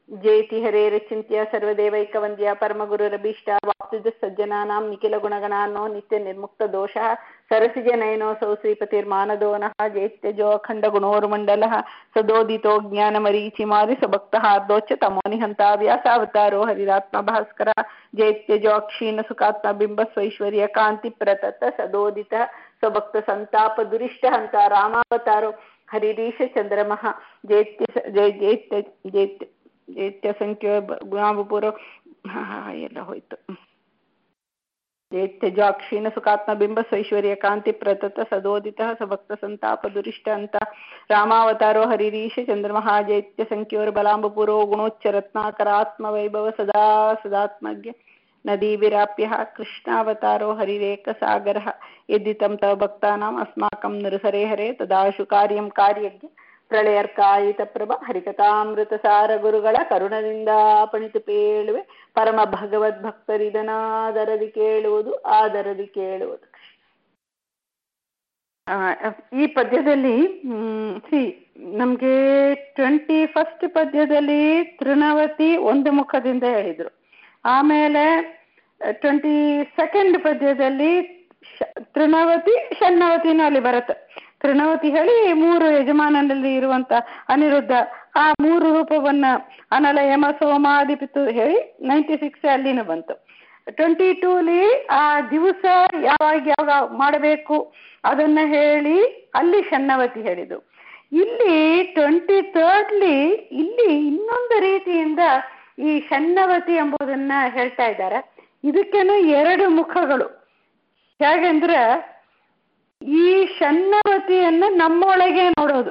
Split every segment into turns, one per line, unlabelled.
ಜಯತಿ ಹರೇರಚಿಂತ್ಯ ಸರ್ವದೇವೈಕವಂದ್ಯ ಪರಮಗುರುರಭೀಷ್ಟ ವಾಪ್ತಿದ ಸಜ್ಜನಾನಾಂ ನಿಖಿಲ ಗುಣಗಣಾನೋ ನಿತ್ಯ ನಿರ್ಮುಕ್ತ ದೋಷ ಸರಸಿಜ ನಯನೋಸೌ ಶ್ರೀಪತಿರ್ಮಾನದೋ ನಃ ಜೇತ್ಯಜೋ ಅಖಂಡ ಗುಣೋರ್ಮಂಡಲಃ ಸದೋದಿತೋ ಜ್ಞಾನಮರೀಚಿಮಾರಿ ಸಭಕ್ತಹಾರ್ದೋಚ್ಚ ತಮೋ ನಿಹಂತ ವ್ಯಾಸಾವತಾರೋ ಹರಿರಾತ್ಮ ಭಾಸ್ಕರ ಜೇತ್ಯಜೋ ಅಕ್ಷೀಣ ಸುಖಾತ್ಮ ಬಿಂಬ ಸ್ವೈಶ್ವರ್ಯ ಕಾಂತಿ ಪ್ರತತ ಸದೋದಿತ ಸ್ವಭಕ್ತ ಸಂತಾಪ ದುರಿಷ್ಟ ಹಂತ ರಾಮಾವತಾರೋ ಹರಿರೀಶ ಚಂದ್ರಮಃ ಜೈತ್ಯ ಜಯ ಜೈತ್ಯ ಜೈತ್ಯ ಜೈತ್ಯ ಸಂಖ್ಯೆ ಗುಣಾಪುರ ಎಲ್ಲ ಹೋಯ್ತು ಜೈತ್ಯ ಜಾಕ್ಷೀಣ ಸುಖಾತ್ಮ ಬಿಂಬ ಸ್ವೈಶ್ವರ್ಯ ಕಾಂತಿ ಪ್ರತತ ಸದೋದಿತ ಸಭಕ್ತ ಸಂತಾಪ ದುರಿಷ್ಟ ಅಂತ ರಾಮಾವತಾರೋ ಹರಿರೀಶ ಚಂದ್ರಮಃ ಜೈತ್ಯ ಸಂಖ್ಯೋರ್ ಬಲಾಂಬಪುರೋ ಗುಣೋಚ್ಚ ರತ್ನಾಕರಾತ್ಮ ವೈಭವ ಸದಾ ಸದಾತ್ಮಜ್ಞ ನದಿ ವಿರಾಪ್ಯ ಕೃಷ್ಣಾವತಾರೋ ಹರಿರೇಕ ಸಾಗರ ಯದಿ ತಂ ತವ ಭಕ್ತಾನಾಂ ಅಸ್ಮಾಕಂ ನೃಸರೆ ಹರೆ ತದಾಶು ಕಾರ್ಯಂ ಕಾರ್ಯಜ್ಞ ಪ್ರಳಯರ್ಕಾಯಿತ ಪ್ರಭ ಹರಿಕಥಾಮೃತ ಸಾರ ಗುರುಗಳ ಕರುಣದಿಂದ ಪಣಿತು ಪೇಳುವೆ ಪರಮ ಭಗವದ್ ಭಕ್ತರಿದನಾದರದಿ ಕೇಳುವುದು ಆದರದಿ ಕೇಳುವುದು ಈ ಪದ್ಯದಲ್ಲಿ ಸಿ ನಮ್ಗೆ ಟ್ವೆಂಟಿ ಫಸ್ಟ್ ಪದ್ಯದಲ್ಲಿ ತೃಣವತಿ ಒಂದು ಮುಖದಿಂದ ಹೇಳಿದ್ರು ಆಮೇಲೆ ಟ್ವೆಂಟಿ ಸೆಕೆಂಡ್ ಪದ್ಯದಲ್ಲಿ ತೃಣವತಿ ಷಣ್ಣವತಿನೂ ಅಲ್ಲಿ ಬರುತ್ತೆ ತೃಣವತಿ ಹೇಳಿ ಮೂರು ಯಜಮಾನನಲ್ಲಿ ಇರುವಂತ ಅನಿರುದ್ಧ ಆ ಮೂರು ರೂಪವನ್ನ ಅನಲ ಯಮ ಸೋಮಾದಿ ಪಿತು ಹೇಳಿ ನೈಂಟಿ ಸಿಕ್ಸ್ ಅಲ್ಲಿನೂ ಬಂತು ಟ್ವೆಂಟಿ ಟೂಲಿ ಆ ದಿವಸ ಯಾವಾಗ ಯಾವಾಗ ಮಾಡಬೇಕು ಅದನ್ನ ಹೇಳಿ ಅಲ್ಲಿ ಷಣ್ಣವತಿ ಹೇಳಿದ್ದು ಇಲ್ಲಿ ಟ್ವೆಂಟಿ ಥರ್ಡ್ಲಿ ಇಲ್ಲಿ ಇನ್ನೊಂದು ರೀತಿಯಿಂದ ಈ ಷಣ್ಣವತಿ ಎಂಬುದನ್ನ ಹೇಳ್ತಾ ಇದ್ದಾರೆ ಇದಕ್ಕೇನು ಎರಡು ಮುಖಗಳು ಹೇಗೆಂದ್ರೆ ಈ ಷಣ್ಣವತಿಯನ್ನು ನಮ್ಮೊಳಗೆ ನೋಡೋದು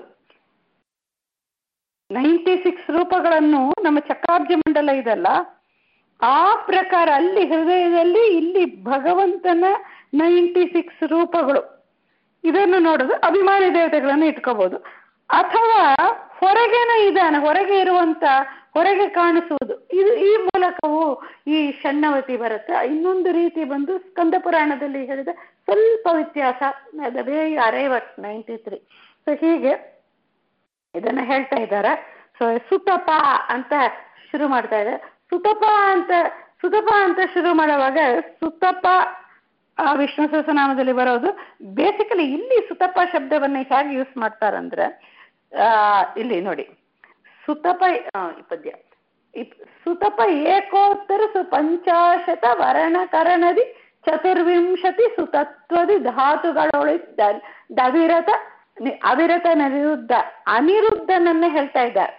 ನೈಂಟಿ ಸಿಕ್ಸ್ ರೂಪಗಳನ್ನು ನಮ್ಮ ಚಕ್ರಾಬ್ಜ ಮಂಡಲ ಇದಲ್ಲ ಆ ಪ್ರಕಾರ ಅಲ್ಲಿ ಹೃದಯದಲ್ಲಿ ಇಲ್ಲಿ ಭಗವಂತನ ನೈಂಟಿ ಸಿಕ್ಸ್ ರೂಪಗಳು ಇದನ್ನು ನೋಡೋದು ಅಭಿಮಾನಿ ದೇವತೆಗಳನ್ನು ಇಟ್ಕೋಬಹುದು ಅಥವಾ ಹೊರಗೇನೂ ಇದ್ದಾನೆ ಹೊರಗೆ ಇರುವಂತ ಹೊರಗೆ ಕಾಣಿಸುವುದು ಇದು ಈ ಮೂಲಕವೂ ಈ ಷಣ್ಣವತಿ ಬರುತ್ತೆ ಇನ್ನೊಂದು ರೀತಿ ಬಂದು ಸ್ಕಂದ ಪುರಾಣದಲ್ಲಿ ಹೇಳಿದ ಸ್ವಲ್ಪ ವ್ಯತ್ಯಾಸ ಅದೇ ಅರೈವಟ್ ನೈಂಟಿ ತ್ರೀ ಸೊ ಹೀಗೆ ಇದನ್ನ ಹೇಳ್ತಾ ಇದ್ದಾರೆ ಸೊ ಸುತಪ ಅಂತ ಶುರು ಮಾಡ್ತಾ ಇದ್ದಾರೆ ಸುತಪ ಅಂತ ಸುತಪ ಅಂತ ಶುರು ಮಾಡುವಾಗ ಸುತಪ ವಿಷ್ಣು ಸಹಸ್ರನಾಮದಲ್ಲಿ ಬರೋದು ಬೇಸಿಕಲಿ ಇಲ್ಲಿ ಸುತಪ ಶಬ್ದವನ್ನ ಹೇಗೆ ಯೂಸ್ ಮಾಡ್ತಾರಂದ್ರೆ ಇಲ್ಲಿ ನೋಡಿ ಸುತಪ ಈ ಪದ್ಯ ಸುತಪ ಏಕೋತ್ತರ ಸು ಪಂಚಾಶತ ವರ್ಣಕರಣದಿ ಚತುರ್ವಿಂಶತಿ ಸುತತ್ವದಿ ಧಾತುಗಳೊಳಿದ್ದ ಅವಿರತ ಅವಿರತ ನಿರುದ್ಧ ಅನಿರುದ್ಧನನ್ನ ಹೇಳ್ತಾ ಇದ್ದಾರೆ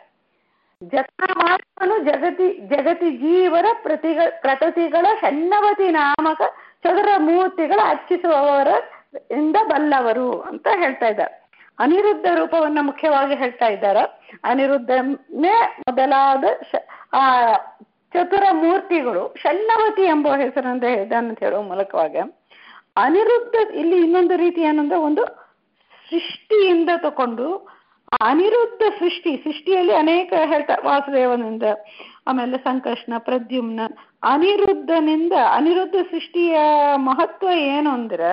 ಜತಮಾನನು ಜಗತಿ ಜಗತಿ ಜೀವರ ಪ್ರತಿಗಳ ಪ್ರಕೃತಿಗಳ ಷಣ್ಣವತಿ ನಾಮಕ ಚದುರ ಮೂರ್ತಿಗಳ ಅರ್ಚಿಸುವವರ ಇಂದ ಬಲ್ಲವರು ಅಂತ ಹೇಳ್ತಾ ಇದ್ದಾರೆ ಅನಿರುದ್ಧ ರೂಪವನ್ನ ಮುಖ್ಯವಾಗಿ ಹೇಳ್ತಾ ಇದ್ದಾರೆ ಅನಿರುದ್ಧನೇ ಮೊದಲಾದ ಆ ಚತುರ ಮೂರ್ತಿಗಳು ಷಣ್ಣವತಿ ಎಂಬ ಹೆಸರಿಂದ ಅಂತ ಹೇಳುವ ಮೂಲಕವಾಗ ಅನಿರುದ್ಧ ಇಲ್ಲಿ ಇನ್ನೊಂದು ರೀತಿ ಏನಂದ್ರೆ ಒಂದು ಸೃಷ್ಟಿಯಿಂದ ತಕೊಂಡು ಅನಿರುದ್ಧ ಸೃಷ್ಟಿ ಸೃಷ್ಟಿಯಲ್ಲಿ ಅನೇಕ ಹೇಳ್ತಾರೆ ವಾಸುದೇವನಿಂದ ಆಮೇಲೆ ಸಂಕಷ್ಣ ಪ್ರದ್ಯುಮ್ನ ಅನಿರುದ್ಧನಿಂದ ಅನಿರುದ್ಧ ಸೃಷ್ಟಿಯ ಮಹತ್ವ ಏನು ಅಂದ್ರೆ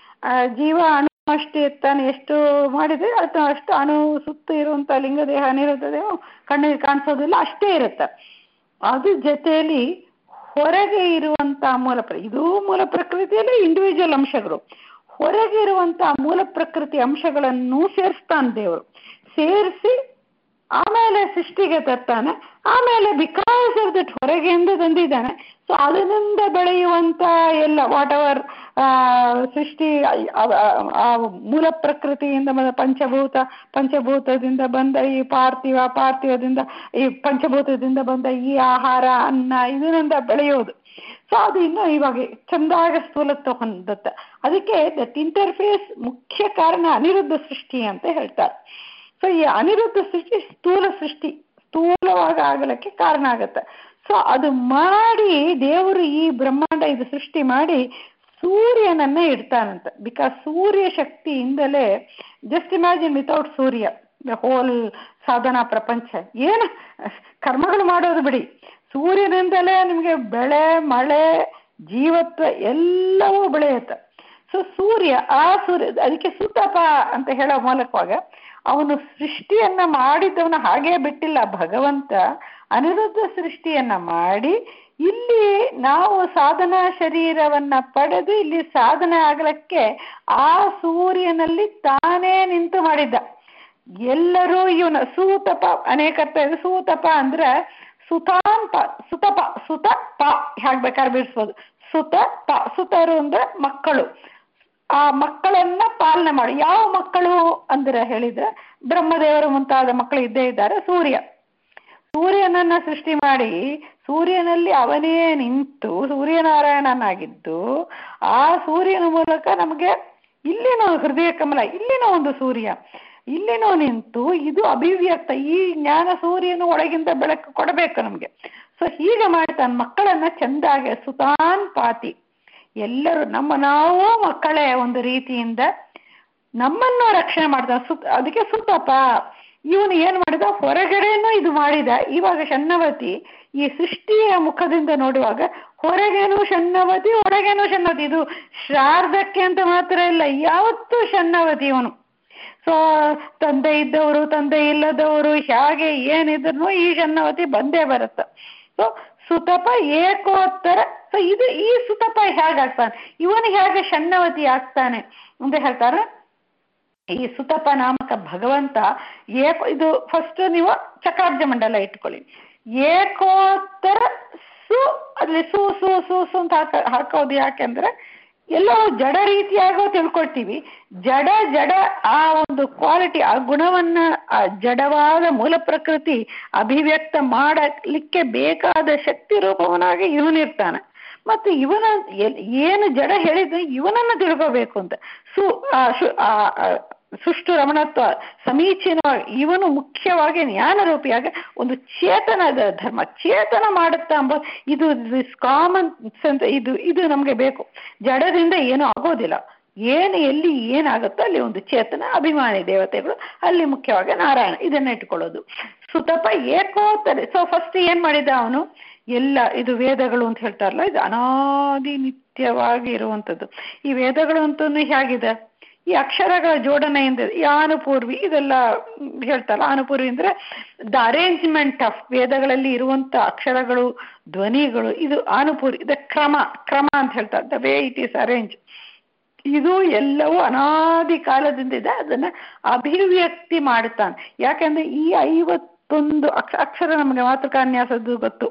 ಜೀವ ಅಣು ಅಷ್ಟು ತಾನು ಎಷ್ಟು ಮಾಡಿದ್ರೆ ಅದು ಅಷ್ಟು ಅಣು ಸುತ್ತ ಇರುವಂತ ಲಿಂಗದೇಹ ಅನಿರುದ್ಧ ದೇಹ ಕಣ್ಣಿಗೆ ಕಾಣಿಸೋದಿಲ್ಲ ಅಷ್ಟೇ ಇರುತ್ತೆ ಅದ್ರ ಜೊತೆಯಲ್ಲಿ ಹೊರಗೆ ಇರುವಂತ ಮೂಲ ಪ್ರ ಇದು ಮೂಲ ಪ್ರಕೃತಿಯಲ್ಲಿ ಇಂಡಿವಿಜುವಲ್ ಅಂಶಗಳು ಹೊರಗೆ ಇರುವಂತ ಮೂಲ ಪ್ರಕೃತಿ ಅಂಶಗಳನ್ನು ಸೇರಿಸ್ತಾನೆ ದೇವರು ಸೇರಿಸಿ ಆಮೇಲೆ ಸೃಷ್ಟಿಗೆ ತರ್ತಾನೆ ಆಮೇಲೆ ಬಿಕಾಸ್ ಆಫ್ ದಟ್ ಹೊರಗೆಯಿಂದ ತಂದಿದ್ದಾನೆ ಸೊ ಅದರಿಂದ ಬೆಳೆಯುವಂತ ಎಲ್ಲ ವಾಟ್ ಎವರ್ ಸೃಷ್ಟಿ ಆ ಮೂಲ ಪ್ರಕೃತಿಯಿಂದ ಬಂದ ಪಂಚಭೂತ ಪಂಚಭೂತದಿಂದ ಬಂದ ಈ ಪಾರ್ಥಿವ ಪಾರ್ಥಿವದಿಂದ ಈ ಪಂಚಭೂತದಿಂದ ಬಂದ ಈ ಆಹಾರ ಅನ್ನ ಇದರಿಂದ ಬೆಳೆಯೋದು ಸೊ ಅದು ಇನ್ನು ಇವಾಗ ಚಂದಾಗ ಸ್ಥೂಲತ್ವ ಹೊಂದುತ್ತೆ ಅದಕ್ಕೆ ದಟ್ ಇಂಟರ್ಫೇಸ್ ಮುಖ್ಯ ಕಾರಣ ಅನಿರುದ್ಧ ಸೃಷ್ಟಿ ಅಂತ ಹೇಳ್ತಾರೆ ಸೊ ಈ ಅನಿರುದ್ಧ ಸೃಷ್ಟಿ ಸ್ಥೂಲ ಸೃಷ್ಟಿ ಸ್ಥೂಲವಾಗಿ ಆಗಲಿಕ್ಕೆ ಕಾರಣ ಆಗತ್ತೆ ಸೊ ಅದು ಮಾಡಿ ದೇವರು ಈ ಬ್ರಹ್ಮಾಂಡ ಇದು ಸೃಷ್ಟಿ ಮಾಡಿ ಸೂರ್ಯನನ್ನ ಇಡ್ತಾನಂತ ಬಿಕಾಸ್ ಸೂರ್ಯ ಶಕ್ತಿಯಿಂದಲೇ ಜಸ್ಟ್ ಇಮ್ಯಾಜಿನ್ ವಿತೌಟ್ ಸೂರ್ಯ ದ ಹೋಲ್ ಸಾಧನಾ ಪ್ರಪಂಚ ಏನು ಕರ್ಮಗಳು ಮಾಡೋದು ಬಿಡಿ ಸೂರ್ಯನಿಂದಲೇ ನಿಮಗೆ ಬೆಳೆ ಮಳೆ ಜೀವತ್ವ ಎಲ್ಲವೂ ಬೆಳೆಯುತ್ತೆ ಸೊ ಸೂರ್ಯ ಆ ಸೂರ್ಯ ಅದಕ್ಕೆ ಸುತಪ ಅಂತ ಹೇಳೋ ಮೂಲಕವಾಗ ಅವನು ಸೃಷ್ಟಿಯನ್ನ ಮಾಡಿದ್ದವನ ಹಾಗೇ ಬಿಟ್ಟಿಲ್ಲ ಭಗವಂತ ಅನಿರುದ್ಧ ಸೃಷ್ಟಿಯನ್ನ ಮಾಡಿ ಇಲ್ಲಿ ನಾವು ಸಾಧನಾ ಶರೀರವನ್ನ ಪಡೆದು ಇಲ್ಲಿ ಸಾಧನೆ ಆಗಲಿಕ್ಕೆ ಆ ಸೂರ್ಯನಲ್ಲಿ ತಾನೇ ನಿಂತು ಮಾಡಿದ್ದ ಎಲ್ಲರೂ ಇವನ ಸೂತಪ ಅನೇಕ ಅರ್ಥ ಇದೆ ಸೂತಪ ಅಂದ್ರೆ ಸುತಾಂಪ ಸುತಪ ಸುತ ಪ ಹೇಗೆ ಬೇಕಾದ್ರೆ ಬಿಡಿಸ್ಬೋದು ಸುತ ಪ ಸುತರು ಅಂದ್ರೆ ಮಕ್ಕಳು ಆ ಮಕ್ಕಳನ್ನ ಪಾಲನೆ ಮಾಡಿ ಯಾವ ಮಕ್ಕಳು ಅಂದ್ರೆ ಹೇಳಿದ್ರೆ ಬ್ರಹ್ಮದೇವರು ಮುಂತಾದ ಮಕ್ಕಳು ಇದ್ದೇ ಇದ್ದಾರೆ ಸೂರ್ಯ ಸೂರ್ಯನನ್ನ ಸೃಷ್ಟಿ ಮಾಡಿ ಸೂರ್ಯನಲ್ಲಿ ಅವನೇ ನಿಂತು ಸೂರ್ಯನಾರಾಯಣನಾಗಿದ್ದು ಆ ಸೂರ್ಯನ ಮೂಲಕ ನಮಗೆ ಇಲ್ಲಿನ ಹೃದಯ ಕಮಲ ಇಲ್ಲಿನ ಒಂದು ಸೂರ್ಯ ಇಲ್ಲಿನೂ ನಿಂತು ಇದು ಅಭಿವ್ಯಕ್ತ ಈ ಜ್ಞಾನ ಸೂರ್ಯನು ಒಳಗಿಂದ ಬೆಳಕು ಕೊಡಬೇಕು ನಮಗೆ ಸೊ ಹೀಗೆ ಮಾಡ್ತಾನೆ ಮಕ್ಕಳನ್ನ ಚೆಂದಾಗೆ ಸುತಾನ್ ಪಾತಿ ಎಲ್ಲರೂ ನಮ್ಮ ನಾವು ಮಕ್ಕಳೇ ಒಂದು ರೀತಿಯಿಂದ ನಮ್ಮನ್ನು ರಕ್ಷಣೆ ಮಾಡ್ದ ಸುತ್ ಅದಕ್ಕೆ ಸುತ್ತಪ್ಪ ಇವನು ಏನ್ ಮಾಡಿದ ಹೊರಗಡೆನೂ ಇದು ಮಾಡಿದ ಇವಾಗ ಶನ್ನವತಿ ಈ ಸೃಷ್ಟಿಯ ಮುಖದಿಂದ ನೋಡುವಾಗ ಹೊರಗೇನು ಶನ್ನವತಿ ಒಳಗೇನು ಶನ್ನವತಿ ಇದು ಶ್ರಾರ್ಧಕ್ಕೆ ಅಂತ ಮಾತ್ರ ಇಲ್ಲ ಯಾವತ್ತೂ ಶನ್ನವತಿ ಇವನು ಸೊ ತಂದೆ ಇದ್ದವರು ತಂದೆ ಇಲ್ಲದವರು ಹೇಗೆ ಏನಿದ್ರು ಈ ಶನ್ನವತಿ ಬಂದೇ ಬರುತ್ತೆ ಸೊ ಸುತಪ ಏಕೋತ್ತರ ಸೊ ಇದು ಈ ಸುತಪ ಹೇಗಾಗ್ತಾನೆ ಇವನು ಹೇಗೆ ಶನ್ನವತಿ ಆಗ್ತಾನೆ ಅಂತ ಹೇಳ್ತಾರೆ ಈ ಸುತಪ ನಾಮಕ ಭಗವಂತ ಏಕ ಇದು ಫಸ್ಟ್ ನೀವು ಚಕ್ರಾಬ್ಜ ಮಂಡಲ ಇಟ್ಕೊಳ್ಳಿ ಏಕೋತ್ತರ ಸು ಅಲ್ಲಿ ಸು ಸು ಸು ಸು ಅಂತ ಹಾಕ ಹಾಕೋದು ಯಾಕೆಂದ್ರೆ ಎಲ್ಲೋ ಜಡ ರೀತಿಯಾಗೋ ತಿಳ್ಕೊಳ್ತೀವಿ ಜಡ ಜಡ ಆ ಒಂದು ಕ್ವಾಲಿಟಿ ಆ ಗುಣವನ್ನ ಆ ಜಡವಾದ ಮೂಲ ಪ್ರಕೃತಿ ಅಭಿವ್ಯಕ್ತ ಮಾಡಲಿಕ್ಕೆ ಬೇಕಾದ ಶಕ್ತಿ ರೂಪವನಾಗಿ ಇವನಿರ್ತಾನೆ ಮತ್ತೆ ಇವನ ಏನು ಜಡ ಹೇಳಿದ್ರೆ ಇವನನ್ನ ತಿಳ್ಕೋಬೇಕು ಅಂತ ಸು ಆ ಶು ಆ ಸುಷ್ಟು ರಮಣತ್ವ ಸಮೀಚೀನವಾಗಿ ಇವನು ಮುಖ್ಯವಾಗಿ ಜ್ಞಾನರೂಪಿಯಾಗಿ ಒಂದು ಚೇತನದ ಧರ್ಮ ಚೇತನ ಮಾಡುತ್ತಾ ಎಂಬ ಇದು ಕಾಮನ್ ಸೆನ್ಸ್ ಇದು ಇದು ನಮಗೆ ಬೇಕು ಜಡದಿಂದ ಏನೂ ಆಗೋದಿಲ್ಲ ಏನು ಎಲ್ಲಿ ಏನಾಗುತ್ತೋ ಅಲ್ಲಿ ಒಂದು ಚೇತನ ಅಭಿಮಾನಿ ದೇವತೆಗಳು ಅಲ್ಲಿ ಮುಖ್ಯವಾಗಿ ನಾರಾಯಣ ಇದನ್ನ ಇಟ್ಕೊಳ್ಳೋದು ಸುತಪ ಏಕೋತ್ತರ ಸೊ ಫಸ್ಟ್ ಏನ್ ಮಾಡಿದ ಅವನು ಎಲ್ಲ ಇದು ವೇದಗಳು ಅಂತ ಹೇಳ್ತಾರಲ್ಲ ಇದು ಅನಾದಿ ನಿತ್ಯವಾಗಿ ಇರುವಂಥದ್ದು ಈ ವೇದಗಳು ಅಂತೂ ಹೇಗಿದೆ ಈ ಅಕ್ಷರಗಳ ಜೋಡಣೆಯಿಂದ ಈ ಆನುಪೂರ್ವಿ ಇದೆಲ್ಲ ಹೇಳ್ತಾರಲ್ಲ ಆನುಪೂರ್ವಿ ಅಂದ್ರೆ ದ ಅರೇಂಜ್ಮೆಂಟ್ ಆಫ್ ವೇದಗಳಲ್ಲಿ ಇರುವಂತ ಅಕ್ಷರಗಳು ಧ್ವನಿಗಳು ಇದು ಆನುಪೂರ್ವಿ ಇದು ಕ್ರಮ ಕ್ರಮ ಅಂತ ಹೇಳ್ತಾರೆ the way it is arrange ಇದು ಎಲ್ಲವೂ ಅನಾದಿ ಕಾಲದಿಂದ ಇದೆ ಅದನ್ನ ಅಭಿವ್ಯಕ್ತಿ ಮಾಡುತ್ತಾನೆ ಯಾಕಂದ್ರೆ ಈ ಐವತ್ತೊಂದು ಅಕ್ಷ ಅಕ್ಷರ ನಮಗೆ ಮಾತೃಕಾನ್ಯಾಸದ್ದು ಗೊತ್ತು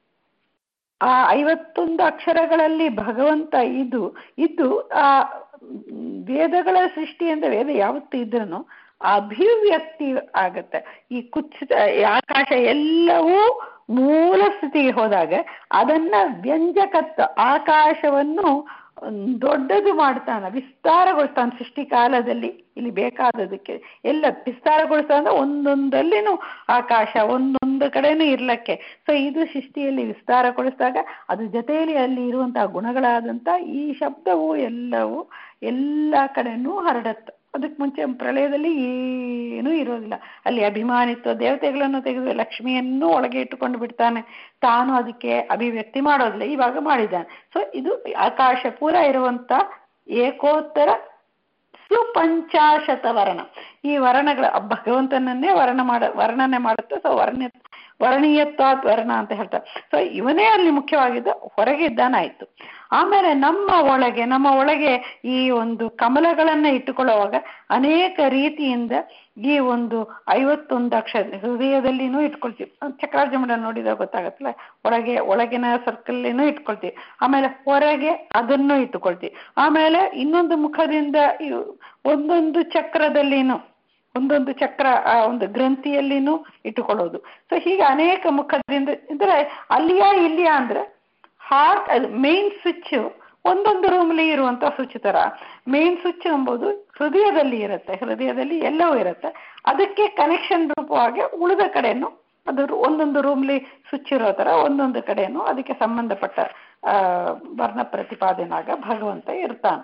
ಆ ಐವತ್ತೊಂದು ಅಕ್ಷರಗಳಲ್ಲಿ ಭಗವಂತ ಇದು ಇದ್ದು ಆ ವೇದಗಳ ಸೃಷ್ಟಿ ಅಂತ ವೇದ ಯಾವತ್ತು ಇದ್ರೂ ಅಭಿವ್ಯಕ್ತಿ ಆಗತ್ತೆ ಈ ಕುಚ್ಚಿತ ಆಕಾಶ ಎಲ್ಲವೂ ಮೂಲ ಸ್ಥಿತಿಗೆ ಹೋದಾಗ ಅದನ್ನ ವ್ಯಂಜಕತ್ವ ಆಕಾಶವನ್ನು ದೊಡ್ಡದು ಮಾಡ್ತಾನೆ ವಿಸ್ತಾರಗೊಳಿಸ್ತಾನೆ ಸೃಷ್ಟಿ ಕಾಲದಲ್ಲಿ ಇಲ್ಲಿ ಬೇಕಾದದಕ್ಕೆ ಎಲ್ಲ ವಿಸ್ತಾರಗೊಳಿಸ್ತಾನೆ ಒಂದೊಂದಲ್ಲಿನೂ ಆಕಾಶ ಒಂದೊಂದು ಕಡೆನೂ ಇರ್ಲಕ್ಕೆ ಸೊ ಇದು ಸೃಷ್ಟಿಯಲ್ಲಿ ವಿಸ್ತಾರಗೊಳಿಸಿದಾಗ ಅದ್ರ ಜೊತೆಯಲ್ಲಿ ಅಲ್ಲಿ ಇರುವಂತಹ ಗುಣಗಳಾದಂಥ ಈ ಶಬ್ದವು ಎಲ್ಲವೂ ಎಲ್ಲ ಕಡೆನೂ ಹರಡತ್ತೆ ಅದಕ್ಕೆ ಮುಂಚೆ ಪ್ರಳಯದಲ್ಲಿ ಏನೂ ಇರೋದಿಲ್ಲ ಅಲ್ಲಿ ಅಭಿಮಾನಿತ್ವ ದೇವತೆಗಳನ್ನು ತೆಗೆದು ಲಕ್ಷ್ಮಿಯನ್ನು ಒಳಗೆ ಇಟ್ಟುಕೊಂಡು ಬಿಡ್ತಾನೆ ತಾನು ಅದಕ್ಕೆ ಅಭಿವ್ಯಕ್ತಿ ಮಾಡೋದಿಲ್ಲ ಇವಾಗ ಮಾಡಿದ್ದಾನೆ ಸೊ ಇದು ಆಕಾಶ ಪೂರ ಇರುವಂತ ಏಕೋತ್ತರ ಸುಪಂಚಾಶತ ವರ್ಣ ಈ ವರ್ಣಗಳ ಭಗವಂತನನ್ನೇ ವರ್ಣ ಮಾಡ ವರ್ಣನೆ ಮಾಡುತ್ತೆ ಸೊ ವರ್ಣ ವರ್ಣೀಯತ್ವಾತ್ ವರ್ಣ ಅಂತ ಹೇಳ್ತಾರೆ ಸೊ ಇವನೇ ಅಲ್ಲಿ ಮುಖ್ಯವಾಗಿದ್ದ ಹೊರಗೆ ಇದ್ದಾನಾಯ್ತು ಆಮೇಲೆ ನಮ್ಮ ಒಳಗೆ ನಮ್ಮ ಒಳಗೆ ಈ ಒಂದು ಕಮಲಗಳನ್ನ ಇಟ್ಟುಕೊಳ್ಳುವಾಗ ಅನೇಕ ರೀತಿಯಿಂದ ಈ ಒಂದು ಐವತ್ತೊಂದು ಅಕ್ಷರ ಹೃದಯದಲ್ಲಿನೂ ಇಟ್ಕೊಳ್ತೀವಿ ಚಕ್ರಾರ್ಜಮಂಡ ನೋಡಿದಾಗ ಗೊತ್ತಾಗತ್ತಲ್ಲ ಒಳಗೆ ಒಳಗಿನ ಸರ್ಕಲ್ಲೇನೂ ಇಟ್ಕೊಳ್ತೀವಿ ಆಮೇಲೆ ಹೊರಗೆ ಅದನ್ನು ಇಟ್ಟುಕೊಳ್ತೀವಿ ಆಮೇಲೆ ಇನ್ನೊಂದು ಮುಖದಿಂದ ಒಂದೊಂದು ಚಕ್ರದಲ್ಲಿನೂ ಒಂದೊಂದು ಚಕ್ರ ಆ ಒಂದು ಗ್ರಂಥಿಯಲ್ಲಿನೂ ಇಟ್ಟುಕೊಳ್ಳೋದು ಸೊ ಹೀಗೆ ಅನೇಕ ಮುಖದಿಂದ ಅಂದ್ರೆ ಅಲ್ಲಿಯಾ ಇಲ್ಲಿಯಾ ಅಂದ್ರೆ ಹಾರ್ಟ್ ಅದು ಮೇನ್ ಸ್ವಿಚ್ ಒಂದೊಂದು ರೂಮ್ಲಿ ಇರುವಂತ ಸ್ವಿಚ್ ತರ ಮೇನ್ ಸ್ವಿಚ್ ಎಂಬುದು ಹೃದಯದಲ್ಲಿ ಇರುತ್ತೆ ಹೃದಯದಲ್ಲಿ ಎಲ್ಲವೂ ಇರುತ್ತೆ ಅದಕ್ಕೆ ಕನೆಕ್ಷನ್ ರೂಪವಾಗಿ ಉಳಿದ ಕಡೆನು ಅದು ಒಂದೊಂದು ರೂಮ್ಲಿ ಸ್ವಿಚ್ ಇರೋ ತರ ಒಂದೊಂದು ಕಡೆನು ಅದಕ್ಕೆ ಸಂಬಂಧಪಟ್ಟ ಆ ವರ್ಣ ಪ್ರತಿಪಾದನಾಗ ಭಗವಂತ ಇರ್ತಾನೆ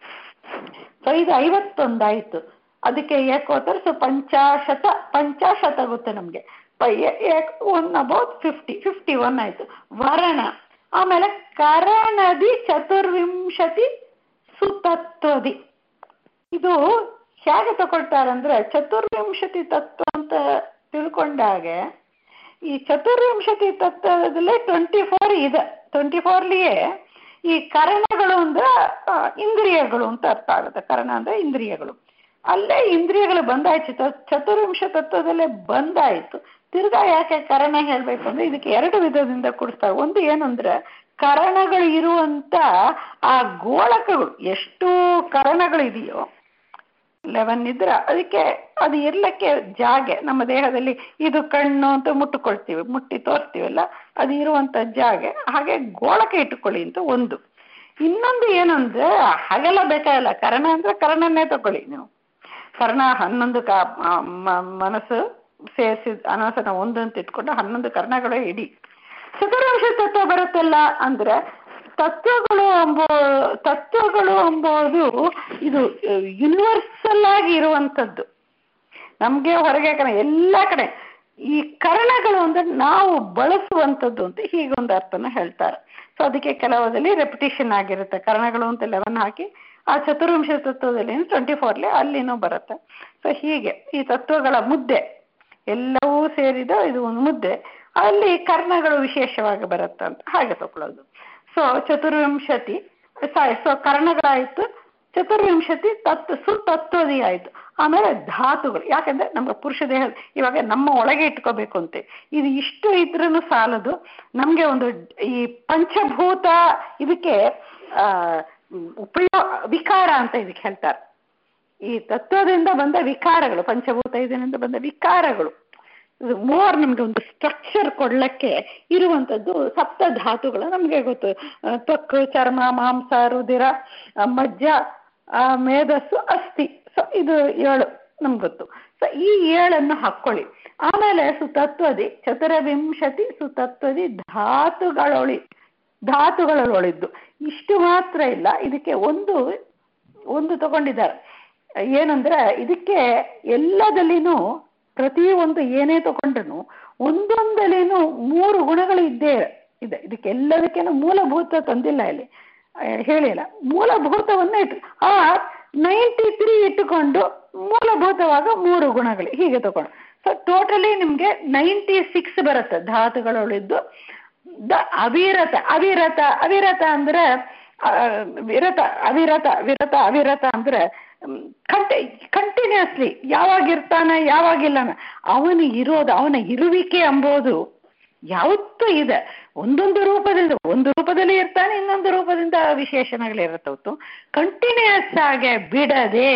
ಸೊ ಇದು ಐವತ್ತೊಂದಾಯ್ತು ಅದಕ್ಕೆ ಏಕೋತ್ತರ ಸೊ ಪಂಚಾಶತ ಪಂಚಾಶತ ಗೊತ್ತೆ ನಮ್ಗೆ one about fifty fifty one ಆಯ್ತು ವರ್ಣ ಆಮೇಲೆ ಕರಣದಿ ಚತುರ್ವಿಂಶತಿ ಸುತತ್ವದಿ ಇದು ಹೇಗೆ ತಗೊಳ್ತಾರಂದ್ರೆ ಚತುರ್ವಿಂಶತಿ ತತ್ವ ಅಂತ ತಿಳ್ಕೊಂಡಾಗ ಈ ಚತುರ್ವಿಂಶತಿ ತತ್ವದಲ್ಲೇ ಟ್ವೆಂಟಿ ಫೋರ್ ಇದೆ ಟ್ವೆಂಟಿ ಫೋರ್ಲಿಯೇ ಈ ಕರಣಗಳು ಅಂದ್ರೆ ಆ, ಇಂದ್ರಿಯಗಳು ಅಂತ ಅರ್ಥ ಆಗುತ್ತೆ ಕರಣ ಅಂದ್ರೆ ಇಂದ್ರಿಯಗಳು ಅಲ್ಲೇ ಇಂದ್ರಿಯಗಳು ಬಂದಾಯ್ತು ಚ- ಚತುರ್ವಿಂಶ ತತ್ವದಲ್ಲೇ ಬಂದಾಯ್ತು ತಿರ್ಗಾ ಯಾಕೆ ಕರಣ ಹೇಳ್ಬೇಕು ಅಂದ್ರೆ ಇದಕ್ಕೆ ಎರಡು ವಿಧದಿಂದ ಕೊಡಿಸ್ತಾರೆ ಒಂದು ಏನಂದ್ರೆ ಕರಣಗಳು ಇರುವಂತ ಆ ಗೋಳಕಗಳು ಎಷ್ಟು ಕರಣಗಳು ಇದೆಯೋ ಲೆವೆನ್ ಇದ್ರೆ ಅದಕ್ಕೆ ಅದು ಇರ್ಲಿಕ್ಕೆ ಜಾಗೆ ನಮ್ಮ ದೇಹದಲ್ಲಿ ಇದು ಕಣ್ಣು ಅಂತ ಮುಟ್ಟುಕೊಳ್ತೀವಿ ಮುಟ್ಟಿ ತೋರಿಸ್ತೀವಲ್ಲ ಅದು ಇರುವಂತ ಜಾಗೆ ಹಾಗೆ ಗೋಳಕ ಇಟ್ಟುಕೊಳ್ಳಿ ಅಂತ ಒಂದು ಇನ್ನೊಂದು ಏನಂದ್ರೆ ಹಗಲ ಬೇಕಾಗಿಲ್ಲ ಕರ್ಣ ಅಂದ್ರೆ ಕರ್ಣನ್ನೇ ತಗೊಳ್ಳಿ ನೀವು ಕರ್ಣ ಹನ್ನೊಂದು ಕಾ ಆ, ಮ- ಮನಸ್ಸು ಸೇರಿಸಿ ಅನಾಸನ ಒಂದು ಅಂತ ಇಟ್ಕೊಂಡು ಹನ್ನೊಂದು ಕರ್ಣಗಳೇ ಇಡಿ ಚತುರ್ವಿಂಶ ತತ್ವ ಬರುತ್ತಲ್ಲ ಅಂದ್ರೆ ತತ್ವಗಳು ಎಂಬೋ ತತ್ವಗಳು ಎಂಬುದು ಇದು ಯೂನಿವರ್ಸಲ್ ಆಗಿ ಇರುವಂಥದ್ದು ನಮ್ಗೆ ಹೊರಗೆ ಕಣ ಎಲ್ಲ ಕಡೆ ಈ ಕರ್ಣಗಳು ಅಂದ್ರೆ ನಾವು ಬಳಸುವಂಥದ್ದು ಅಂತ ಹೀಗೊಂದು ಅರ್ಥನ ಹೇಳ್ತಾರೆ ಸೊ ಅದಕ್ಕೆ ಕೆಲವದಲ್ಲಿ ರೆಪಿಟೇಷನ್ ಆಗಿರುತ್ತೆ ಕರ್ಣಗಳು ಅಂತ ಲೆವೆನ್ ಹಾಕಿ ಆ ಚತುರ್ವಿಂಶ ತತ್ವದಲ್ಲಿ ಟ್ವೆಂಟಿ ಫೋರ್ಲಿ ಅಲ್ಲಿನೂ ಬರುತ್ತೆ ಸೊ ಹೀಗೆ ಈ ತತ್ವಗಳ ಮುದ್ದೆ ಎಲ್ಲವೂ ಸೇರಿದ ಇದು ಒಂದು ಮುದ್ದೆ ಅಲ್ಲಿ ಕರ್ಣಗಳು ವಿಶೇಷವಾಗಿ ಬರುತ್ತೆ ಅಂತ ಹಾಗೆ ತಗೊಳ್ಳೋದು ಸೊ ಚತುರ್ವಿಂಶತಿ ಸಾರಿ ಸೊ ಕರ್ಣಗಳಾಯ್ತು ಚತುರ್ವಿಂಶತಿ ತತ್ವ ಸುತತ್ವದಿ ಆಯ್ತು ಆಮೇಲೆ ಧಾತುಗಳು ಯಾಕಂದ್ರೆ ನಮ್ಮ ಪುರುಷ ದೇಹ ಇವಾಗ ನಮ್ಮ ಒಳಗೆ ಇಟ್ಕೋಬೇಕು ಅಂತೆ ಇದು ಇಷ್ಟು ಇದ್ರೂ ಸಾಲದು ನಮ್ಗೆ ಒಂದು ಈ ಪಂಚಭೂತ ಇದಕ್ಕೆ ಆ ಉಪಯೋಗ ವಿಕಾರ ಅಂತ ಇದಕ್ಕೆ ಹೇಳ್ತಾರೆ ಈ ತತ್ವದಿಂದ ಬಂದ ವಿಕಾರಗಳು ಪಂಚಭೂತ ಇದರಿಂದ ಬಂದ ವಿಕಾರಗಳು ಇದು ಮೋರ್ ನಮ್ಗೆ ಒಂದು ಸ್ಟ್ರಕ್ಚರ್ ಕೊಡ್ಲಿಕ್ಕೆ ಇರುವಂತದ್ದು ಸಪ್ತ ಧಾತುಗಳು ನಮ್ಗೆ ಗೊತ್ತು ಆ, ತ್ವಕ್ ಚರ್ಮ ಮಾಂಸ ರುದಿರ ಆ, ಮಜ್ಜ ಆ, ಮೇಧಸ್ಸು ಅಸ್ಥಿ ಸೊ ಇದು ಏಳು ನಮ್ಗೆ ಗೊತ್ತು ಸೊ ಈ ಏಳನ್ನು ಹಾಕ್ಕೊಳ್ಳಿ ಆಮೇಲೆ ಸುತತ್ವದಿ ಚತುರವಿಂಶತಿ ಸುತತ್ವದಿ ಧಾತುಗಳೊಳಿ ಧಾತುಗಳೊಳಿದ್ದು ಇಷ್ಟು ಮಾತ್ರ ಇಲ್ಲ ಇದಕ್ಕೆ ಒಂದು ಒಂದು ತಗೊಂಡಿದ್ದಾರೆ ಏನಂದ್ರೆ ಇದಕ್ಕೆ ಎಲ್ಲದಲ್ಲಿನೂ ಪ್ರತಿ ಒಂದು ಏನೇ ತಗೊಂಡ್ರು ಒಂದೊಂದಲ್ಲಿನೂ ಮೂರು ಗುಣಗಳು ಇದ್ದೇ ಇದೆ ಇದಕ್ಕೆ ಎಲ್ಲದಕ್ಕೇನು ಮೂಲಭೂತ ತಂದಿಲ್ಲ ಇಲ್ಲಿ ಆ, ಹೇಳಿಲ್ಲ ಮೂಲಭೂತವನ್ನ ಇಟ್ಟು ಆ ನೈಂಟಿ ತ್ರೀ ಇಟ್ಟುಕೊಂಡು ಮೂಲಭೂತವಾಗ ಮೂರು ಗುಣಗಳು ಹೀಗೆ ತಗೊಂಡು ಸೊ ಟೋಟಲಿ ನಿಮ್ಗೆ ನೈಂಟಿ ಸಿಕ್ಸ್ ಬರುತ್ತೆ ಧಾತುಗಳೊಳಿದ್ದು ದ ಅವಿರತ ಅವಿರತ ಅವಿರತ ಅಂದ್ರೆ ಆ, ವಿರತ ಅವಿರತ ವಿರತ ಅವಿರತ ಅಂದ್ರೆ ಕಂಟಿ ಕಂಟಿನ್ಯೂಸ್ಲಿ ಯಾವಾಗಿರ್ತಾನ ಯಾವಾಗಿಲ್ಲನ ಅವನು ಇರೋದು ಅವನ ಇರುವಿಕೆ ಎಂಬುದು ಯಾವತ್ತೂ ಇದೆ ಒಂದೊಂದು ರೂಪದಿಂದ ಒಂದು ರೂಪದಲ್ಲಿ ಇರ್ತಾನೆ ಇನ್ನೊಂದು ರೂಪದಿಂದ ವಿಶೇಷಣಗಳಿರುತ್ತೆ ಹೊತ್ತು ಕಂಟಿನ್ಯೂಸ್ ಆಗಿ ಬಿಡದೆ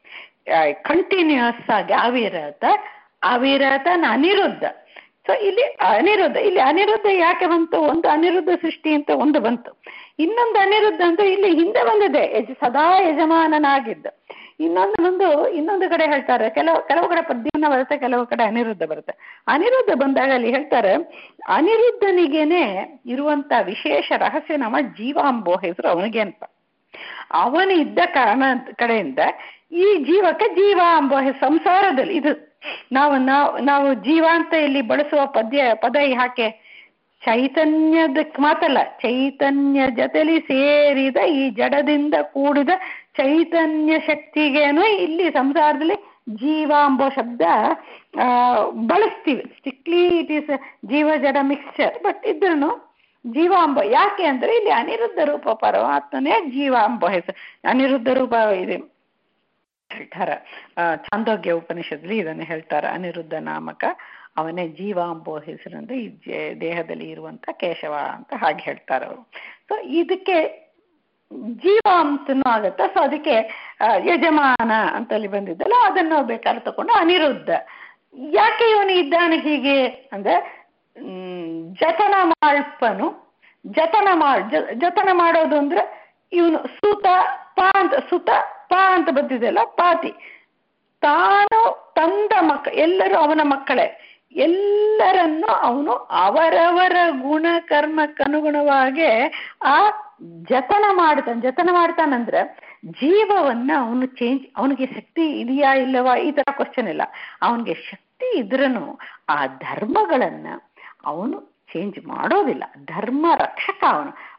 ಕಂಟಿನ್ಯೂಸ್ ಆಗಿ ಅವಿರತ ಅವಿರತನ ಅನಿರುದ್ಧ ಸೊ ಇಲ್ಲಿ ಅನಿರುದ್ಧ ಇಲ್ಲಿ ಅನಿರುದ್ಧ ಯಾಕೆ ಬಂತು ಒಂದು ಅನಿರುದ್ಧ ಸೃಷ್ಟಿ ಅಂತ ಒಂದು ಬಂತು ಇನ್ನೊಂದು ಅನಿರುದ್ಧ ಅಂತ ಇಲ್ಲಿ ಹಿಂದೆ ಬಂದಿದೆ ಯಜ ಸದಾ ಯಜಮಾನನಾಗಿದ್ದ ಇನ್ನೊಂದು ಒಂದು ಇನ್ನೊಂದು ಕಡೆ ಹೇಳ್ತಾರೆ ಕೆಲವು ಕೆಲವು ಕಡೆ ಪದ್ಯನ ಬರುತ್ತೆ ಕೆಲವು ಕಡೆ ಅನಿರುದ್ಧ ಬರುತ್ತೆ ಅನಿರುದ್ಧ ಬಂದಾಗ ಅಲ್ಲಿ ಹೇಳ್ತಾರೆ ಅನಿರುದ್ಧನಿಗೇನೆ ಇರುವಂತ ವಿಶೇಷ ರಹಸ್ಯ ನಮ್ಮ ಜೀವಾಂಬೋ ಹೆಸರು ಅವನಿಗೆ ಅಂತ ಅವನು ಇದ್ದ ಕಾರಣ ಕಡೆಯಿಂದ ಈ ಜೀವಕ್ಕೆ ಜೀವ ಎಂಬ ಹೆಸರು ಸಂಸಾರದಲ್ಲಿ ಇದು ನಾವು ನಾವು ನಾವು ಜೀವ ಅಂತ ಇಲ್ಲಿ ಬಳಸುವ ಪದ್ಯ ಪದ ಯಾಕೆ ಚೈತನ್ಯದಕ್ಕೆ ಮಾತಲ್ಲ ಚೈತನ್ಯ ಜೊತೆಲಿ ಸೇರಿದ ಈ ಜಡದಿಂದ ಕೂಡಿದ ಚೈತನ್ಯ ಶಕ್ತಿಗೇನು ಇಲ್ಲಿ ಸಂಸಾರದಲ್ಲಿ ಜೀವ ಎಂಬ ಶಬ್ದ ಆ, ಬಳಸ್ತೀವಿ ಸ್ಟ್ರಿಕ್ಟ್ಲಿ ಇಟ್ ಈಸ್ ಜೀವ ಜಡ ಮಿಕ್ಸ್ಚರ್ ಬಟ್ ಇದ್ರೂ ಜೀವ ಎಂಬ ಯಾಕೆ ಅಂದ್ರೆ ಇಲ್ಲಿ ಅನಿರುದ್ಧ ರೂಪ ಪರಮಾತ್ಮನೇ ಜೀವ ಎಂಬ ಹೆಸರು ಅನಿರುದ್ಧ ರೂಪ ಇದೆ ಹೇಳ್ತಾರೆ ಆ, ಛಾಂದೋಗ್ಯ ಉಪನಿಷತ್ಲಿ ಇದನ್ನು ಹೇಳ್ತಾರೆ ಅನಿರುದ್ಧ ನಾಮಕ ಅವನೇ ಜೀವ ಎಂಬೋ ಹೆಸರಿಂದ ಈ ಜೆ- ದೇಹದಲ್ಲಿ ಇರುವಂತ ಕೇಶವ ಅಂತ ಹಾಗೆ ಹೇಳ್ತಾರೆ ಅವರು ಸೊ ಇದಕ್ಕೆ ಜೀವ ಅಂತನೂ ಆಗತ್ತೆ ಸೊ ಅದಕ್ಕೆ ಆ, ಯಜಮಾನ ಅಂತಲ್ಲಿ ಬಂದಿದ್ದಲ್ಲ ಅದನ್ನು ಬೇಕಾದ್ರೆ ತಗೊಂಡು ಅನಿರುದ್ಧ ಯಾಕೆ ಇವನು ಇದ್ದಾನೆ ಹೀಗೆ ಅಂದ್ರೆ ಹ್ಮ್, ಜತನ ಮಾಳ್ಪನು ಜತನ ಮಾಡ್ ಜ- ಜತನ ಮಾಡೋದು ಅಂದ್ರೆ ಇವನು ಸುತ ಪಾ ಅಂತ ಸುತ ಪಾ ಅಂತ ಬಂದಿದೆಯಲ್ಲ ಪಾತಿ ತಾನು ತಂದ ಮಕ್ಕ ಎಲ್ಲರೂ ಅವನ ಮಕ್ಕಳೇ ಎಲ್ಲರನ್ನು ಅವನು ಅವರವರ ಗುಣ ಕರ್ಮಕ್ಕನುಗುಣವಾಗಿ ಆ ಜತನ ಮಾಡ್ತಾನೆ ಜತನ ಮಾಡ್ತಾನಂದ್ರೆ ಜೀವವನ್ನ ಅವನು ಚೇಂಜ್ ಅವನಿಗೆ ಶಕ್ತಿ ಇದೆಯಾ ಇಲ್ಲವಾ ಈ ತರ ಕ್ವಶನ್ ಇಲ್ಲ ಅವನಿಗೆ ಶಕ್ತಿ ಇದ್ರೂ ಆ ಧರ್ಮಗಳನ್ನ ಅವನು ಚೇಂಜ್ ಮಾಡೋದಿಲ್ಲ ಧರ್ಮ ರಕ್ಷಕ ಅವನು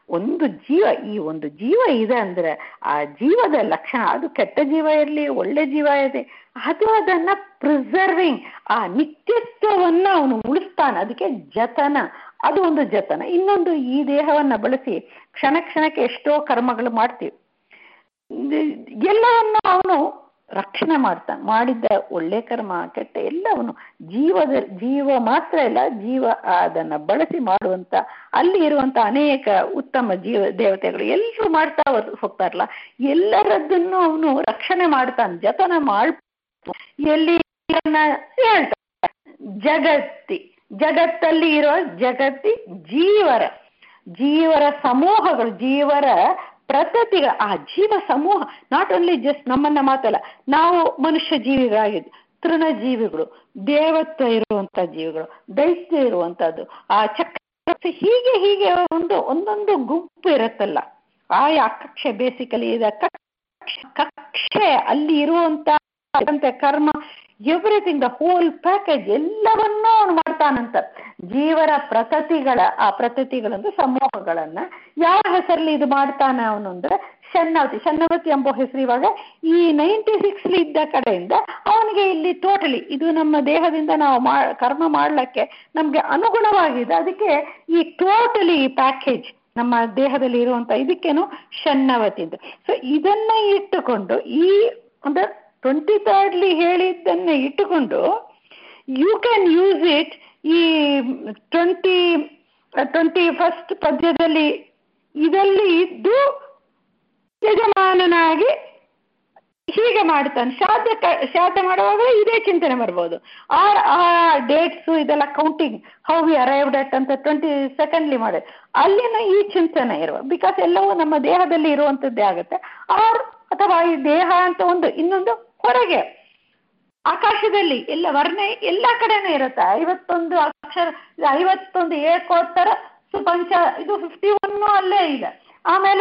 ಒಂದು ಜೀವ ಈ ಒಂದು ಜೀವ ಇದೆ ಅಂದ್ರೆ ಆ ಜೀವದ ಲಕ್ಷಣ ಅದು ಕೆಟ್ಟ ಜೀವ ಇರಲಿ ಒಳ್ಳೆ ಜೀವ ಇದೆ ಅದು ಅದನ್ನ ಪ್ರಿಸರ್ವಿಂಗ್ ಆ ನಿತ್ಯತ್ವವನ್ನ ಅವನು ಉಳಿಸ್ತಾನೆ ಅದಕ್ಕೆ ಜತನ ಅದು ಒಂದು ಜತನ ಇನ್ನೊಂದು ಈ ದೇಹವನ್ನ ಬಳಸಿ ಕ್ಷಣ ಕ್ಷಣಕ್ಕೆ ಎಷ್ಟೋ ಕರ್ಮಗಳು ಮಾಡ್ತೀವಿ ಎಲ್ಲವನ್ನ ಅವನು ರಕ್ಷಣೆ ಮಾಡ್ತಾನೆ ಮಾಡಿದ್ದ ಒಳ್ಳೆ ಕರ್ಮ ಕೆಟ್ಟ ಎಲ್ಲವನು ಜೀವದ ಜೀವ ಮಾತ್ರ ಇಲ್ಲ ಜೀವ ಅದನ್ನ ಬಳಸಿ ಮಾಡುವಂತ ಅಲ್ಲಿ ಇರುವಂತ ಅನೇಕ ಉತ್ತಮ ಜೀವ ದೇವತೆಗಳು ಎಲ್ಲರೂ ಮಾಡ್ತಾ ಹೋಗ್ತಾರಲ್ಲ ಎಲ್ಲರದ್ದನ್ನು ಅವನು ರಕ್ಷಣೆ ಮಾಡ್ತಾನೆ ಜತನ ಮಾಡ್ ಎಲ್ಲಿ ಹೇಳ್ತಾನೆ ಜಗತ್ತಿ ಜಗತ್ತಲ್ಲಿ ಇರೋ ಜಗತ್ತಿ ಜೀವರ ಜೀವರ ಸಮೂಹಗಳು ಜೀವರ ಪ್ರಕೃತಿಗಳ ಆ ಜೀವ ಸಮೂಹ ನಾಟ್ ಓನ್ಲಿ ಜಸ್ಟ್ ನಮ್ಮನ್ನ ಮಾತಲ್ಲ ನಾವು ಮನುಷ್ಯ ಜೀವಿಗಳಾಗಿದ್ದು ತೃಣಜೀವಿಗಳು ದೇವತ್ವ ಇರುವಂತ ಜೀವಿಗಳು ದೈತ್ಯ ಇರುವಂತದ್ದು ಆ ಚಕ್ರ ಹೀಗೆ ಹೀಗೆ ಒಂದು ಒಂದೊಂದು ಗುಂಪು ಇರುತ್ತಲ್ಲ ಆಯಾ ಕಕ್ಷೆ ಬೇಸಿಕಲಿ ಇದೆ ಕಕ್ಷೆ ಅಲ್ಲಿ ಇರುವಂತ ಕರ್ಮ ಎವ್ರಿಥಿಂಗ್ ದ ಹೋಲ್ ಪ್ಯಾಕೇಜ್ ಎಲ್ಲವನ್ನೂ ಅವನು ಮಾಡ್ತಾನಂತ ಜೀವರ ಪ್ರಕೃತಿಗಳ ಆ ಪ್ರಕೃತಿಗಳಂದ್ರೆ ಸಮೂಹಗಳನ್ನ ಯಾವ ಹೆಸರಲ್ಲಿ ಇದು ಮಾಡ್ತಾನೆ ಅವನು ಅಂದ್ರೆ ಶನ್ನವತಿ ಶನ್ನವತಿ ಎಂಬ ಹೆಸರು ಇವಾಗ ಈ ನೈಂಟಿ ಸಿಕ್ಸ್ ಇದ್ದ ಕಡೆಯಿಂದ ಅವನಿಗೆ ಇಲ್ಲಿ ಟೋಟಲಿ ಇದು ನಮ್ಮ ದೇಹದಿಂದ ನಾವು ಮಾ ಕರ್ಮ ಮಾಡ್ಲಿಕ್ಕೆ ನಮ್ಗೆ ಅನುಗುಣವಾಗಿದೆ ಅದಕ್ಕೆ ಈ ಟೋಟಲಿ ಪ್ಯಾಕೇಜ್ ನಮ್ಮ ದೇಹದಲ್ಲಿ ಇರುವಂತ ಇದಕ್ಕೇನು ಶನ್ನವತಿ ಅಂತ ಸೊ ಇದನ್ನ ಇಟ್ಟುಕೊಂಡು ಈ ಅಂದ್ರೆ ಟ್ವೆಂಟಿ ತರ್ಡ್ಲಿ ಹೇಳಿದ್ದನ್ನ ಇಟ್ಟುಕೊಂಡು ಯು ಕ್ಯಾನ್ ಯೂಸ್ ಇಟ್ ಈ ಟ್ವೆಂಟಿ ಟ್ವೆಂಟಿ ಫಸ್ಟ್ ಪದ್ಯದಲ್ಲಿ ಇದರಲ್ಲಿ ಇದ್ದು ಯಜಮಾನನಾಗಿ ಹೀಗೆ ಮಾಡ್ತಾನೆ ಶ್ರಾದ್ದ ಶ್ರಾದ್ದ ಮಾಡುವಾಗ ಇದೇ ಚಿಂತನೆ ಬರ್ಬೋದು ಆ ಆ ಡೇಟ್ಸು ಇದೆಲ್ಲ counting how we arrived at ಅಂತ ಟ್ವೆಂಟಿ ಸೆಕೆಂಡ್ಲಿ ಮಾಡಿ ಅಲ್ಲಿನ ಈ ಚಿಂತನೆ ಇರುವ ಬಿಕಾಸ್ ಎಲ್ಲವೂ ನಮ್ಮ ದೇಹದಲ್ಲಿ ಇರುವಂಥದ್ದೇ ಆಗುತ್ತೆ ಆರ್ ಅಥವಾ ಈ ದೇಹ ಅಂತ ಒಂದು ಇನ್ನೊಂದು ಹೊರಗೆ ಆಕಾಶದಲ್ಲಿ ಎಲ್ಲ ವರ್ಣ ಎಲ್ಲ ಕಡೆನೂ ಇರುತ್ತೆ ಐವತ್ತೊಂದು ಅಕ್ಷರ ಐವತ್ತೊಂದು ಏಕೋತ್ತರ ಸುಪಂಚ ಇದು ಫಿಫ್ಟಿ ಒನ್ನು ಅಲ್ಲೇ ಇದೆ ಆಮೇಲೆ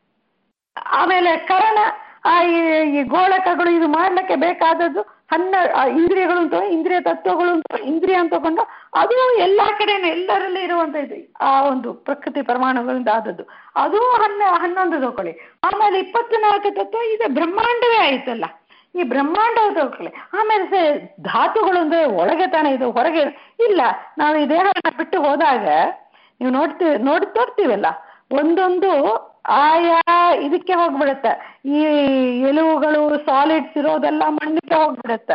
ಆಮೇಲೆ ಕರಣ ಆ ಈ ಗೋಳಕಗಳು ಇದು ಮಾಡ್ಲಿಕ್ಕೆ ಬೇಕಾದದ್ದು ಹನ್ನ ಇಂದ್ರಿಯಗಳು ಅಂತ ಇಂದ್ರಿಯ ತತ್ವಗಳು ಅಂತ ಇಂದ್ರಿಯ ಅಂತ ತಗೊಂಡು ಅದು ಎಲ್ಲಾ ಕಡೆನೂ ಎಲ್ಲರಲ್ಲಿ ಇರುವಂತ ಇದು ಆ ಒಂದು ಪ್ರಕೃತಿ ಪ್ರಮಾಣಗಳಿಂದ ಆದದ್ದು ಅದು ಹನ್ನ ಹನ್ನೊಂದು ತಗೊಳ್ಳಿ ಆಮೇಲೆ ಇಪ್ಪತ್ನಾಲ್ಕು ತತ್ವ ಇದೆ ಬ್ರಹ್ಮಾಂಡವೇ ಆಯ್ತಲ್ಲ ಈ ಬ್ರಹ್ಮಾಂಡ ತಗೊಳ್ಳಿ ಆಮೇಲೆ ಧಾತುಗಳು ಅಂದ್ರೆ ಒಳಗೆ ತಾನೇ ಇದು ಹೊರಗೆ ಇಲ್ಲ ನಾವು ಈ ದೇಹವನ್ನು ಬಿಟ್ಟು ಹೋದಾಗ ನೀವು ನೋಡ್ತೀವಿ ನೋಡಿ ತೋರ್ತೀವಲ್ಲ ಒಂದೊಂದು ಆಯಾ ಇದಕ್ಕೆ ಹೋಗ್ಬಿಡುತ್ತೆ ಈ ಎಲುವುಗಳು ಸಾಲಿಡ್ಸ್ ಇರೋದೆಲ್ಲ ಮಣ್ಣಿಗೆ ಹೋಗ್ಬಿಡುತ್ತೆ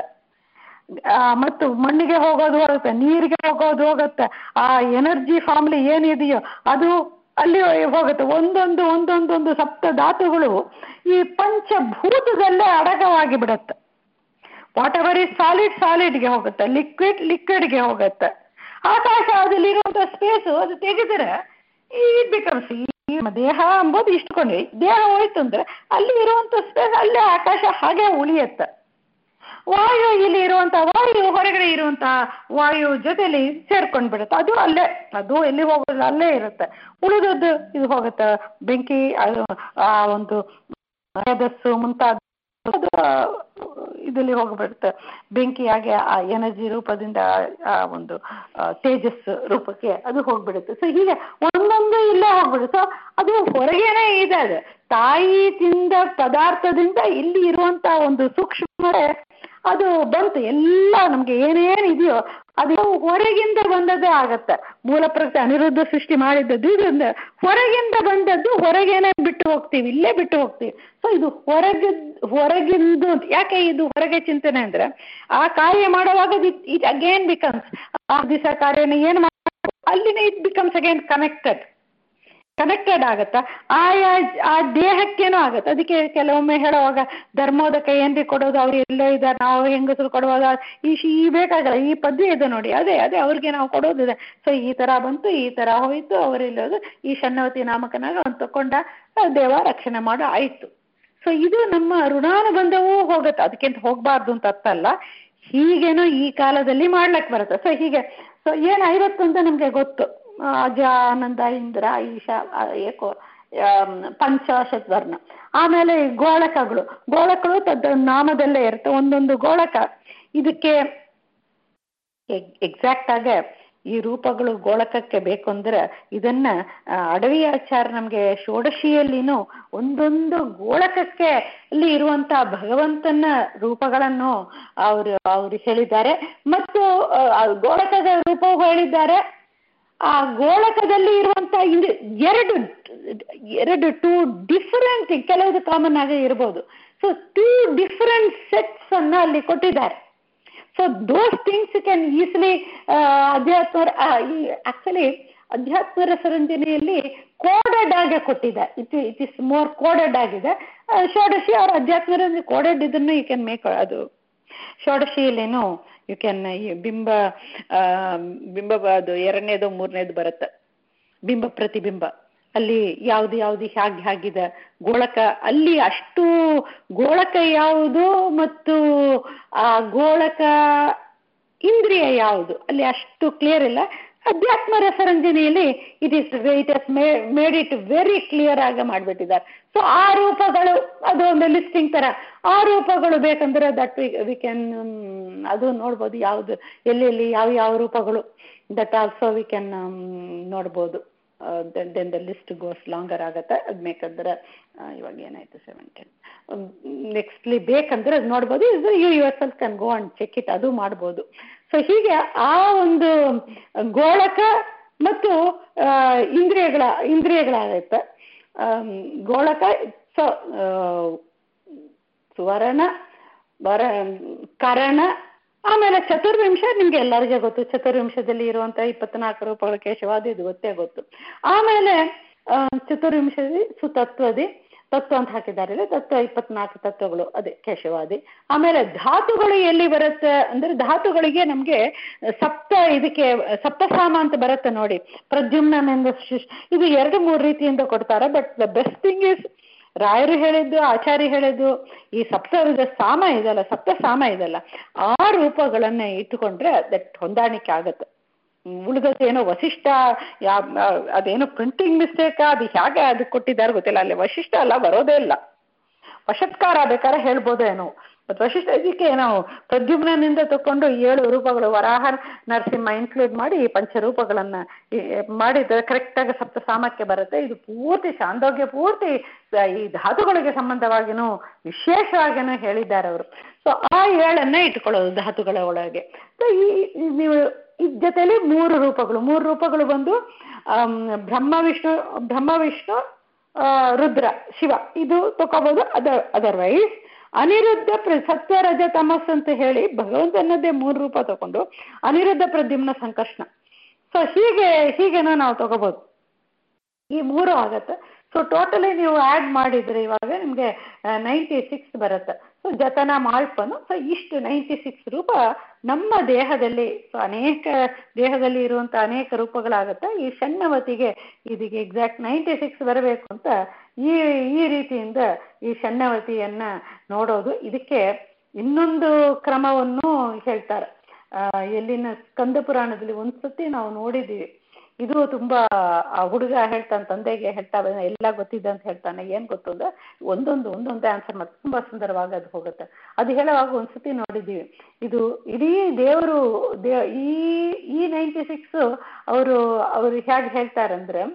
ಮತ್ತು ಮಣ್ಣಿಗೆ ಹೋಗೋದು ಹೋಗುತ್ತೆ ನೀರಿಗೆ ಹೋಗೋದು ಹೋಗುತ್ತೆ ಆ ಎನರ್ಜಿ ಫಾರ್ಮ್ಲಿ ಏನಿದೆಯೋ ಅದು ಅಲ್ಲಿ ಹೋಗುತ್ತೆ ಒಂದೊಂದು ಒಂದೊಂದೊಂದು ಸಪ್ತ ಧಾತುಗಳು ಈ ಪಂಚಭೂತದಲ್ಲೇ ಅಡಗವಾಗಿ ಬಿಡುತ್ತೆ ವಾಟ್ ಎವರ್ ಈ ಸಾಲಿಡ್ ಸಾಲಿಡ್ಗೆ ಹೋಗುತ್ತೆ ಲಿಕ್ವಿಡ್ ಲಿಕ್ವಿಡ್ಗೆ ಹೋಗುತ್ತೆ ಆಕಾಶ ಅದಲ್ಲಿರುವಂಥ ಸ್ಪೇಸು ಅದು ತೆಗೆದರೆ ಇಟ್ ಬಿಕಮ್ಸ್ ಈ ದೇಹ ಅಂಬೋದು ಇಷ್ಟಕೊಂಡ್ವಿ ದೇಹ ಹೋಯ್ತು ಅಂದ್ರೆ ಅಲ್ಲಿ ಇರುವಂತ ಸ್ಪೇಸ್ ಅಲ್ಲೇ ಆಕಾಶ ಹಾಗೆ ಉಳಿಯತ್ತೆ ವಾಯು ಇಲ್ಲಿ ಇರುವಂತ ವಾಯು ಹೊರಗಡೆ ಇರುವಂತ ವಾಯು ಜೊತೆಲಿ ಸೇರ್ಕೊಂಡ್ ಬಿಡುತ್ತೆ ಅದು ಅಲ್ಲೇ ಅದು ಎಲ್ಲಿ ಹೋಗೋದು ಅಲ್ಲೇ ಇರುತ್ತೆ ಉಳಿದದ್ದು ಇದು ಹೋಗುತ್ತೆ ಬೆಂಕಿ ಅದು ಆ ಒಂದು ಮೇಧಸ್ಸು ಮುಂತಾದ ಇದರಲ್ಲಿ ಹೋಗ್ಬಿಡುತ್ತೆ ಬೆಂಕಿಯಾಗಿ ಆ ಎನರ್ಜಿ ರೂಪದಿಂದ ಆ ಒಂದು ತೇಜಸ್ ರೂಪಕ್ಕೆ ಅದು ಹೋಗ್ಬಿಡುತ್ತೆ ಸೊ ಹೀಗೆ ಒಂದೊಂದು ಇಲ್ಲೇ ಹೋಗ್ಬಿಡುತ್ತೆ ಸೊ ಅದು ಹೊರಗೇನೆ ಇದೆ ಅದು ತಾಯಿ ತಿಂದ ಪದಾರ್ಥದಿಂದ ಇಲ್ಲಿ ಇರುವಂತ ಒಂದು ಸೂಕ್ಷ್ಮ ಅದು ಬಂತು ಎಲ್ಲ ನಮ್ಗೆ ಏನೇನು ಇದೆಯೋ ಅದು ಹೊರಗಿಂದ ಬಂದದ್ದೇ ಆಗತ್ತೆ ಮೂಲ ಪ್ರಕೃತಿ ಅನಿರುದ್ಧ ಸೃಷ್ಟಿ ಮಾಡಿದ್ದದ್ದು ಇದರಿಂದ ಹೊರಗಿಂದ ಬಂದದ್ದು ಹೊರಗೇನೆ ಬಿಟ್ಟು ಹೋಗ್ತೀವಿ ಇಲ್ಲೇ ಬಿಟ್ಟು ಹೋಗ್ತೀವಿ ಸೊ ಇದು ಹೊರಗ ಹೊರಗಿಂದು ಯಾಕೆ ಇದು ಹೊರಗೆ ಚಿಂತನೆ ಅಂದ್ರೆ ಆ ಕಾರ್ಯ ಮಾಡುವಾಗ ಇಟ್ ಅಗೇನ್ ಬಿಕಮ್ಸ್ ಆ ದಿವಸ ಕಾರ್ಯನ ಏನು ಅಲ್ಲಿನ it becomes again connected connected ಆಗತ್ತ ಆಯಾ ಆ ದೇಹಕ್ಕೇನೋ ಆಗತ್ತೆ ಅದಕ್ಕೆ ಕೆಲವೊಮ್ಮೆ ಹೇಳುವಾಗ ಧರ್ಮೋದಕ ಏನ್ರಿ ಕೊಡೋದು ಅವ್ರು ಎಲ್ಲೋ ಇದ್ದಾರೆ ನಾವು ಹೆಂಗಸರು ಕೊಡುವಾಗ ಈ ಈ ಬೇಕಾಗಲ್ಲ ಈ ಪದ್ಯ ಇದೆ ನೋಡಿ ಅದೇ ಅದೇ ಅವ್ರಿಗೆ ನಾವು ಕೊಡೋದಿದೆ ಸೊ ಈ ತರ ಬಂತು ಈ ತರ ಹೋಯ್ತು ಅವರಿಲ್ಲೋದು ಈ ಶನ್ನವತಿ ನಾಮಕನಾಗ ಅವ್ನು ತಕೊಂಡ ದೇವ ರಕ್ಷಣೆ ಮಾಡೋ ಆಯ್ತು ಸೊ ಇದು ನಮ್ಮ ಋಣಾನುಬಂಧವೂ ಹೋಗುತ್ತೆ ಅದಕ್ಕಿಂತ ಹೋಗ್ಬಾರ್ದು ಅಂತ ಅರ್ಥಲ್ಲ ಹೀಗೇನೋ ಈ ಕಾಲದಲ್ಲಿ ಮಾಡ್ಲಕ್ ಬರುತ್ತೆ ಸೊ ಹೀಗೆ ಸೊ ಏನು ಐವತ್ತು ಅಂತ ನಮ್ಗೆ ಗೊತ್ತು ಅಜ ಆನಂದ ಇಂದ್ರ ಈಶಾ ಏಕೋ ಪಂಚಾಶತ್ ವರ್ಣ ಆಮೇಲೆ ಗೋಳಕಗಳು ಗೋಳಕಗಳು ತದ್ ನಾಮದಲ್ಲೇ ಇರುತ್ತೆ ಒಂದೊಂದು ಗೋಳಕ ಇದಕ್ಕೆ ಎಕ್ಸಾಕ್ಟ್ ಆಗಿ ಈ ರೂಪಗಳು ಗೋಳಕಕ್ಕೆ ಬೇಕು ಅಂದ್ರೆ ಇದನ್ನ ಆ, ಅಡವಿ ಆಚಾರ ನಮ್ಗೆ ಷೋಡಶಿಯಲ್ಲಿನೂ ಒಂದೊಂದು ಗೋಳಕಕ್ಕೆ ಅಲ್ಲಿ ಇರುವಂತ ಭಗವಂತನ ರೂಪಗಳನ್ನು ಅವರು ಅವರು ಹೇಳಿದ್ದಾರೆ ಮತ್ತು ಆ, ಆ ಗೋಳಕದ ರೂಪವು ಹೇಳಿದ್ದಾರೆ ಆ ಗೋಳಕದಲ್ಲಿ ಇರುವಂತ ಇದು ಎರಡು ಎರಡು ಟೂ ಡಿಫರೆಂಟ್ ಕೆಲವುದು ಕಾಮನ್ ಆಗಿ ಇರ್ಬೋದು ಸೊ ಟೂ ಡಿಫರೆಂಟ್ ಸೆಟ್ಸ್ ಅನ್ನ ಅಲ್ಲಿ ಕೊಟ್ಟಿದ್ದಾರೆ so those things can easily ಅಧ್ಯಾತ್ಮ ಆಕ್ಚುಲಿ ಅಧ್ಯಾತ್ಮ ರಸರಂಜನೆಯಲ್ಲಿ ಕೋಡೆಡ್ ಆಗಿ ಕೊಟ್ಟಿದೆ it it is more coded ಆಗಿದೆ ಆ, ಷೋಡಶಿ ಅವ್ರ ಅಧ್ಯಾತ್ಮ ರಂಜನೆ ಕೋಡೆಡ್ ಇದನ್ನು ಯು ಕ್ಯಾನ್ ಮೇಕ್ ಅದು ಷೋಡಶಿಯಲ್ಲೇನು ಯು ಕ್ಯಾನ್ ಬಿಂಬ ಆ, ಬಿಂಬ ಅದು ಎರಡನೇದು ಮೂರನೇದು ಬರುತ್ತೆ ಬಿಂಬ ಪ್ರತಿಬಿಂಬ ಅಲ್ಲಿ ಯಾವ್ದು ಯಾವ್ದು ಹೇಗೆ ಹೇಗಿದೆ ಗೋಳಕ ಅಲ್ಲಿ ಅಷ್ಟು ಗೋಳಕ ಯಾವುದು ಮತ್ತು ಆ ಗೋಳಕ ಇಂದ್ರಿಯ ಯಾವುದು ಅಲ್ಲಿ ಅಷ್ಟು ಕ್ಲಿಯರ್ ಇಲ್ಲ ಅಧ್ಯಾತ್ಮ ರಸರಂಜನೆಯಲ್ಲಿ it is it has made it very clear ಆಗಿ ಮಾಡಿಬಿಟ್ಟಿದ್ದಾರೆ ಸೊ ಆ ರೂಪಗಳು ಅದು ಒಂದು ಲಿಸ್ಟಿಂಗ್ ತರ ಆ ರೂಪಗಳು ಬೇಕಂದ್ರೆ ದಟ್ ವಿ ವಿ ಕ್ಯಾನ್ ಅದು ನೋಡ್ಬೋದು ಯಾವುದು ಎಲ್ಲೆಲ್ಲಿ ಯಾವ ಯಾವ ರೂಪಗಳು ದಟ್ ಆಲ್ಸೋ ವಿ ಕ್ಯಾನ್ ನೋಡ್ಬೋದು then the list goes longer ಆಗತ್ತೆ ಅದು ಬೇಕಂದ್ರೆ ಆ, ಇವಾಗ ಏನಾಯ್ತು ಸೆವೆಂಟೀನ್ ನೆಕ್ಸ್ಟ್ಲಿ ಬೇಕಂದ್ರೆ ಅದು ನೋಡ್ಬೋದು you yourself can go and check it ಅದು ಮಾಡ್ಬೋದು ಸೊ ಹೀಗೆ ಆ ಒಂದು ಗೋಳಕ ಮತ್ತು ಆ, ಇಂದ್ರಿಯಗಳ ಇಂದ್ರಿಯಗಳಾಗತ್ತೆ ಆಮ್, ಗೋಳಕ ಸೊ ಸ್ವರಣ ವರ ಕರಣ ಆಮೇಲೆ ಚತುರ್ವಿಂಶ ನಿಮ್ಗೆ ಎಲ್ಲರಿಗೂ ಗೊತ್ತು ಚತುರ್ವಿಂಶದಲ್ಲಿ ಇರುವಂತ ಇಪ್ಪತ್ನಾಲ್ಕು ರೂಪಗಳ ಕೇಶವಾದಿ ಇದು ಗೊತ್ತೇ ಗೊತ್ತು ಆಮೇಲೆ ಆ, ಚತುರ್ವಿಂಶದಿ ಸುತತ್ವದಿ ತತ್ವ ಅಂತ ಹಾಕಿದ್ದಾರೆ ಇಲ್ಲಿ. ತತ್ವ ಇಪ್ಪತ್ನಾಲ್ಕು ತತ್ವಗಳು ಅದೇ ಕೇಶವಾದಿ ಆಮೇಲೆ ಧಾತುಗಳು ಎಲ್ಲಿ ಬರುತ್ತೆ ಅಂದ್ರೆ ಧಾತುಗಳಿಗೆ ನಮ್ಗೆ ಸಪ್ತ ಇದಕ್ಕೆ ಸಪ್ತಸಾಮ ಅಂತ ಬರುತ್ತೆ ನೋಡಿ ಪ್ರದ್ಯುಮ್ನಿಂದ ಶಿಶ್ ಇದು ಎರಡು ಮೂರು ರೀತಿಯಿಂದ ಕೊಡ್ತಾರೆ but the best thing is ರಾಯರು ಹೇಳಿದ್ದು ಆಚಾರ್ಯ ಹೇಳಿದ್ದು ಈ ಸಪ್ತವಿಧ ಸಾಮ ಇದಲ್ಲ ಸಪ್ತ ಸಾಮ ಇದಲ್ಲ ಆ ರೂಪಗಳನ್ನ ಇಟ್ಟುಕೊಂಡ್ರೆ ದಟ್ ಹೊಂದಾಣಿಕೆ ಆಗತ್ತೆ ಉಳಿದದ್ದು ಏನೋ ವಸಿಷ್ಠ ಯಾ ಅದೇನೋ ಪ್ರಿಂಟಿಂಗ್ ಮಿಸ್ಟೇಕ್ ಅದು ಹೇಗೆ ಅದಕ್ಕೆ ಕೊಟ್ಟಿದ್ದಾರೆ ಗೊತ್ತಿಲ್ಲ ಅಲ್ಲಿ ವಶಿಷ್ಠ ಅಲ್ಲ ಬರೋದೇ ಇಲ್ಲ ವಶತ್ಕಾರ ಬೇಕಾದ್ರೆ ಹೇಳ್ಬೋದೇನೋ ಬಟ್ ವಶಿಷ್ಠ ಇದಕ್ಕೆ ನಾವು ಪ್ರದ್ಯುಮ್ನಿಂದ ತಕೊಂಡು ಏಳು ರೂಪಗಳು ವರಾಹ ನರಸಿಂಹ ಇನ್ಕ್ಲೂಡ್ ಮಾಡಿ ಈ ಪಂಚರೂಪಗಳನ್ನ ಈ- ಮಾಡಿದ್ರೆ ಕರೆಕ್ಟಾಗಿ ಸಪ್ತ ಸಾಮಕ್ಕೆ ಬರುತ್ತೆ ಇದು ಪೂರ್ತಿ ಚಾಂದೋಗ್ಯ ಪೂರ್ತಿ ಸ- ಈ ಧಾತುಗಳಿಗೆ ಸಂಬಂಧವಾಗಿನೂ ವಿಶೇಷವಾಗಿನೂ ಹೇಳಿದ್ದಾರೆ ಅವರು ಸೊ ಆ ಏಳನ್ನ ಇಟ್ಕೊಳ್ಳೋದು ಧಾತುಗಳ ಒಳಗೆ ಸೊ ಈ ಈ ನೀವು ಇದ್ ಜೊತೆಲಿ ಮೂರು ರೂಪಗಳು ಮೂರು ರೂಪಗಳು ಬಂದು ಆಮ್, ಬ್ರಹ್ಮ ವಿಷ್ಣು ಬ್ರಹ್ಮ ವಿಷ್ಣು ಆ, ರುದ್ರ ಶಿವ ಇದು ತಗೋಬಹುದು ಅದ ಅದರ್ವೈಸ್ ಅನಿರುದ್ಧ ಪ್ರ ಸತ್ಯ ರಜ ತಮಸ್ ಅಂತ ಹೇಳಿ ಭಗವಂತನದ್ದೇ ಮೂರು ರೂಪ ತಗೊಂಡು ಅನಿರುದ್ಧ ಪ್ರದ್ಯುಮ್ನ ಸಂಕರ್ಷಣ ಸೊ ಹೀಗೆ ಹೀಗೇನೋ ನಾವು ತಗೋಬಹುದು ಈ ಮೂರು ಆಗತ್ತೆ ಸೊ ಟೋಟಲಿ ನೀವು ಆ್ಯಡ್ ಮಾಡಿದ್ರೆ ಇವಾಗ ನಿಮಗೆ ನೈಂಟಿ ಸಿಕ್ಸ್ ಬರುತ್ತೆ ಸೊ ಜತನ ಮಾಳ್ಪನು ಸೊ ಇಷ್ಟು ನೈಂಟಿ ಸಿಕ್ಸ್ ರೂಪ ನಮ್ಮ ದೇಹದಲ್ಲಿ ಸೊ ಅನೇಕ ದೇಹದಲ್ಲಿ ಇರುವಂಥ ಅನೇಕ ರೂಪಗಳಾಗುತ್ತೆ ಈ ಷಣ್ಣವತಿಗೆ ಇದಕ್ಕೆ ಎಕ್ಸಾಕ್ಟ್ ನೈಂಟಿ ಸಿಕ್ಸ್ ಬರಬೇಕು ಅಂತ ಈ ಈ ರೀತಿಯಿಂದ ಈ ಷಣ್ಣವತಿಯನ್ನ ನೋಡೋದು ಇದಕ್ಕೆ ಇನ್ನೊಂದು ಕ್ರಮವನ್ನು ಹೇಳ್ತಾರೆ ಆ, ಎಲ್ಲಿನ ಸ್ಕಂದ ಪುರಾಣದಲ್ಲಿ ಒಂದ್ಸತಿ ನಾವು ನೋಡಿದ್ದೀವಿ ಇದು ತುಂಬಾ ಆ ಹುಡುಗ ಹೇಳ್ತಾನೆ ತಂದೆಗೆ ಹೇಳ್ತಾ ಬಂದ ಎಲ್ಲ ಗೊತ್ತಿದೆ ಅಂತ ಹೇಳ್ತಾನೆ ಏನ್ ಗೊತ್ತು ಅಂದ್ರೆ ಒಂದೊಂದು ಒಂದೊಂದೇ ಆನ್ಸರ್ ಮತ್ತೆ ತುಂಬಾ ಸುಂದರವಾಗಿ ಅದು ಹೋಗುತ್ತೆ ಅದು ಹೇಳುವಾಗ ಒಂದ್ಸತಿ ನೋಡಿದ್ದೀವಿ ಇದು ಇಡೀ ದೇವರು ದೇ ಈ ಈ ನೈಂಟಿ ಸಿಕ್ಸ್ ಅವರು ಅವರು ಹೇಗೆ ಹೇಳ್ತಾರಂದ್ರೆ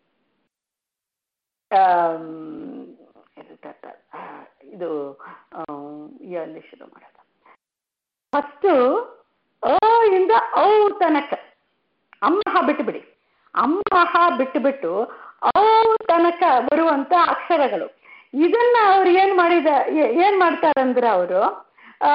ಆಮ್, ಇದು- ಆ, ಇದು ಆಮ್, ಎಲ್ಲಿ ಶುರು ಮಾಡೋದು ಫಸ್ಟು ಅ ಇಂದ ಔ ತನಕ ಅಮ್ಮಹ ಬಿಟ್ಟುಬಿಡಿ ಅಮ್ಮಹ ಬಿಟ್ಟುಬಿಟ್ಟು ಔ ತನಕ ಬರುವಂತ ಅಕ್ಷರಗಳು ಇದನ್ನ ಅವ್ರು ಏನ್ ಮಾಡಿದ ಏ- ಏನ್ ಮಾಡ್ತಾರಂದ್ರೆ ಅವರು ಆ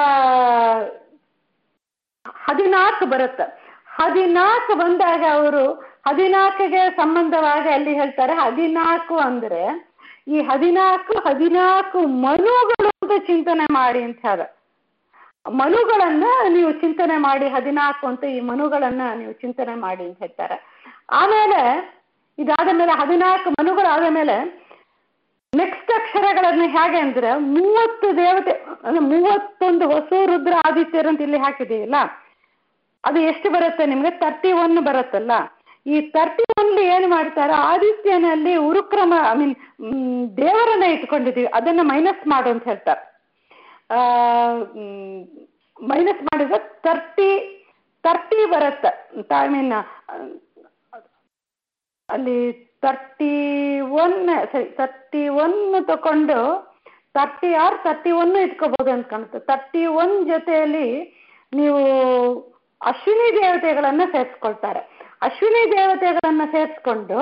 ಹದಿನಾಲ್ಕು ಬರುತ್ತೆ ಹದಿನಾಲ್ಕು ಬಂದಾಗ ಅವರು ಹದಿನಾಲ್ಕಿಗೆ ಸಂಬಂಧವಾಗಿ ಅಲ್ಲಿ ಹೇಳ್ತಾರೆ ಹದಿನಾಲ್ಕು ಅಂದ್ರೆ ಈ ಹದಿನಾಲ್ಕು ಹದಿನಾಲ್ಕು ಮನುಗಳು ಅಂತ ಚಿಂತನೆ ಮಾಡಿ ಅಂತ ಹೇಳ ಮನುಗಳನ್ನ ನೀವು ಚಿಂತನೆ ಮಾಡಿ ಹದಿನಾಲ್ಕು ಅಂತ ಈ ಮನುಗಳನ್ನ ನೀವು ಚಿಂತನೆ ಮಾಡಿ ಅಂತ ಹೇಳ್ತಾರೆ ಆಮೇಲೆ ಇದಾದ ಮೇಲೆ ಹದಿನಾಲ್ಕು ಮನುಗಳಾದ ಮೇಲೆ ನೆಕ್ಸ್ಟ್ ಅಕ್ಷರಗಳನ್ನು ಹೇಗೆ ಅಂದ್ರೆ ಮೂವತ್ತು ದೇವತೆ ಅಂದ್ರೆ ಮೂವತ್ತೊಂದು ಹೊಸ ರುದ್ರ ಆದಿತ್ಯರು ಅಂತ ಇಲ್ಲಿ ಹಾಕಿದೆಯಲ್ಲ ಅದು ಎಷ್ಟು ಬರುತ್ತೆ ನಿಮ್ಗೆ ತರ್ಟಿ ಒನ್ ಬರುತ್ತಲ್ಲ ಈ ತರ್ಟಿ ಒನ್ಲಿ ಏನು ಮಾಡ್ತಾರೆ ಆದಿತ್ಯನಲ್ಲಿ ಉರುಕ್ರಮ ಐ ಮೀನ್ ದೇವರನ್ನ ಇಟ್ಕೊಂಡಿದೀವಿ ಅದನ್ನ ಮೈನಸ್ ಮಾಡು ಅಂತ ಹೇಳ್ತಾರೆ ಮೈನಸ್ ಮಾಡಿದ್ರೆ ತರ್ಟಿ ತರ್ಟಿ ಬರುತ್ತೆ ಐ ಮೀನ್ ಅಲ್ಲಿ ತರ್ಟಿ ಒನ್ ಸರಿ ತರ್ಟಿ ಒನ್ ತಗೊಂಡು ತರ್ಟಿ ಆರ್ ತರ್ಟಿ ಒನ್ ಇಟ್ಕೋಬೋದು ಅಂತ ಕಾಣುತ್ತೆ ತರ್ಟಿ ಒನ್ ಜೊತೆಯಲ್ಲಿ ನೀವು ಅಶ್ವಿನಿ ದೇವತೆಗಳನ್ನು ಸೇರಿಸ್ಕೊಳ್ತಾರೆ ಅಶ್ವಿನಿ ದೇವತೆಗಳನ್ನು ಸೇರಿಸ್ಕೊಂಡು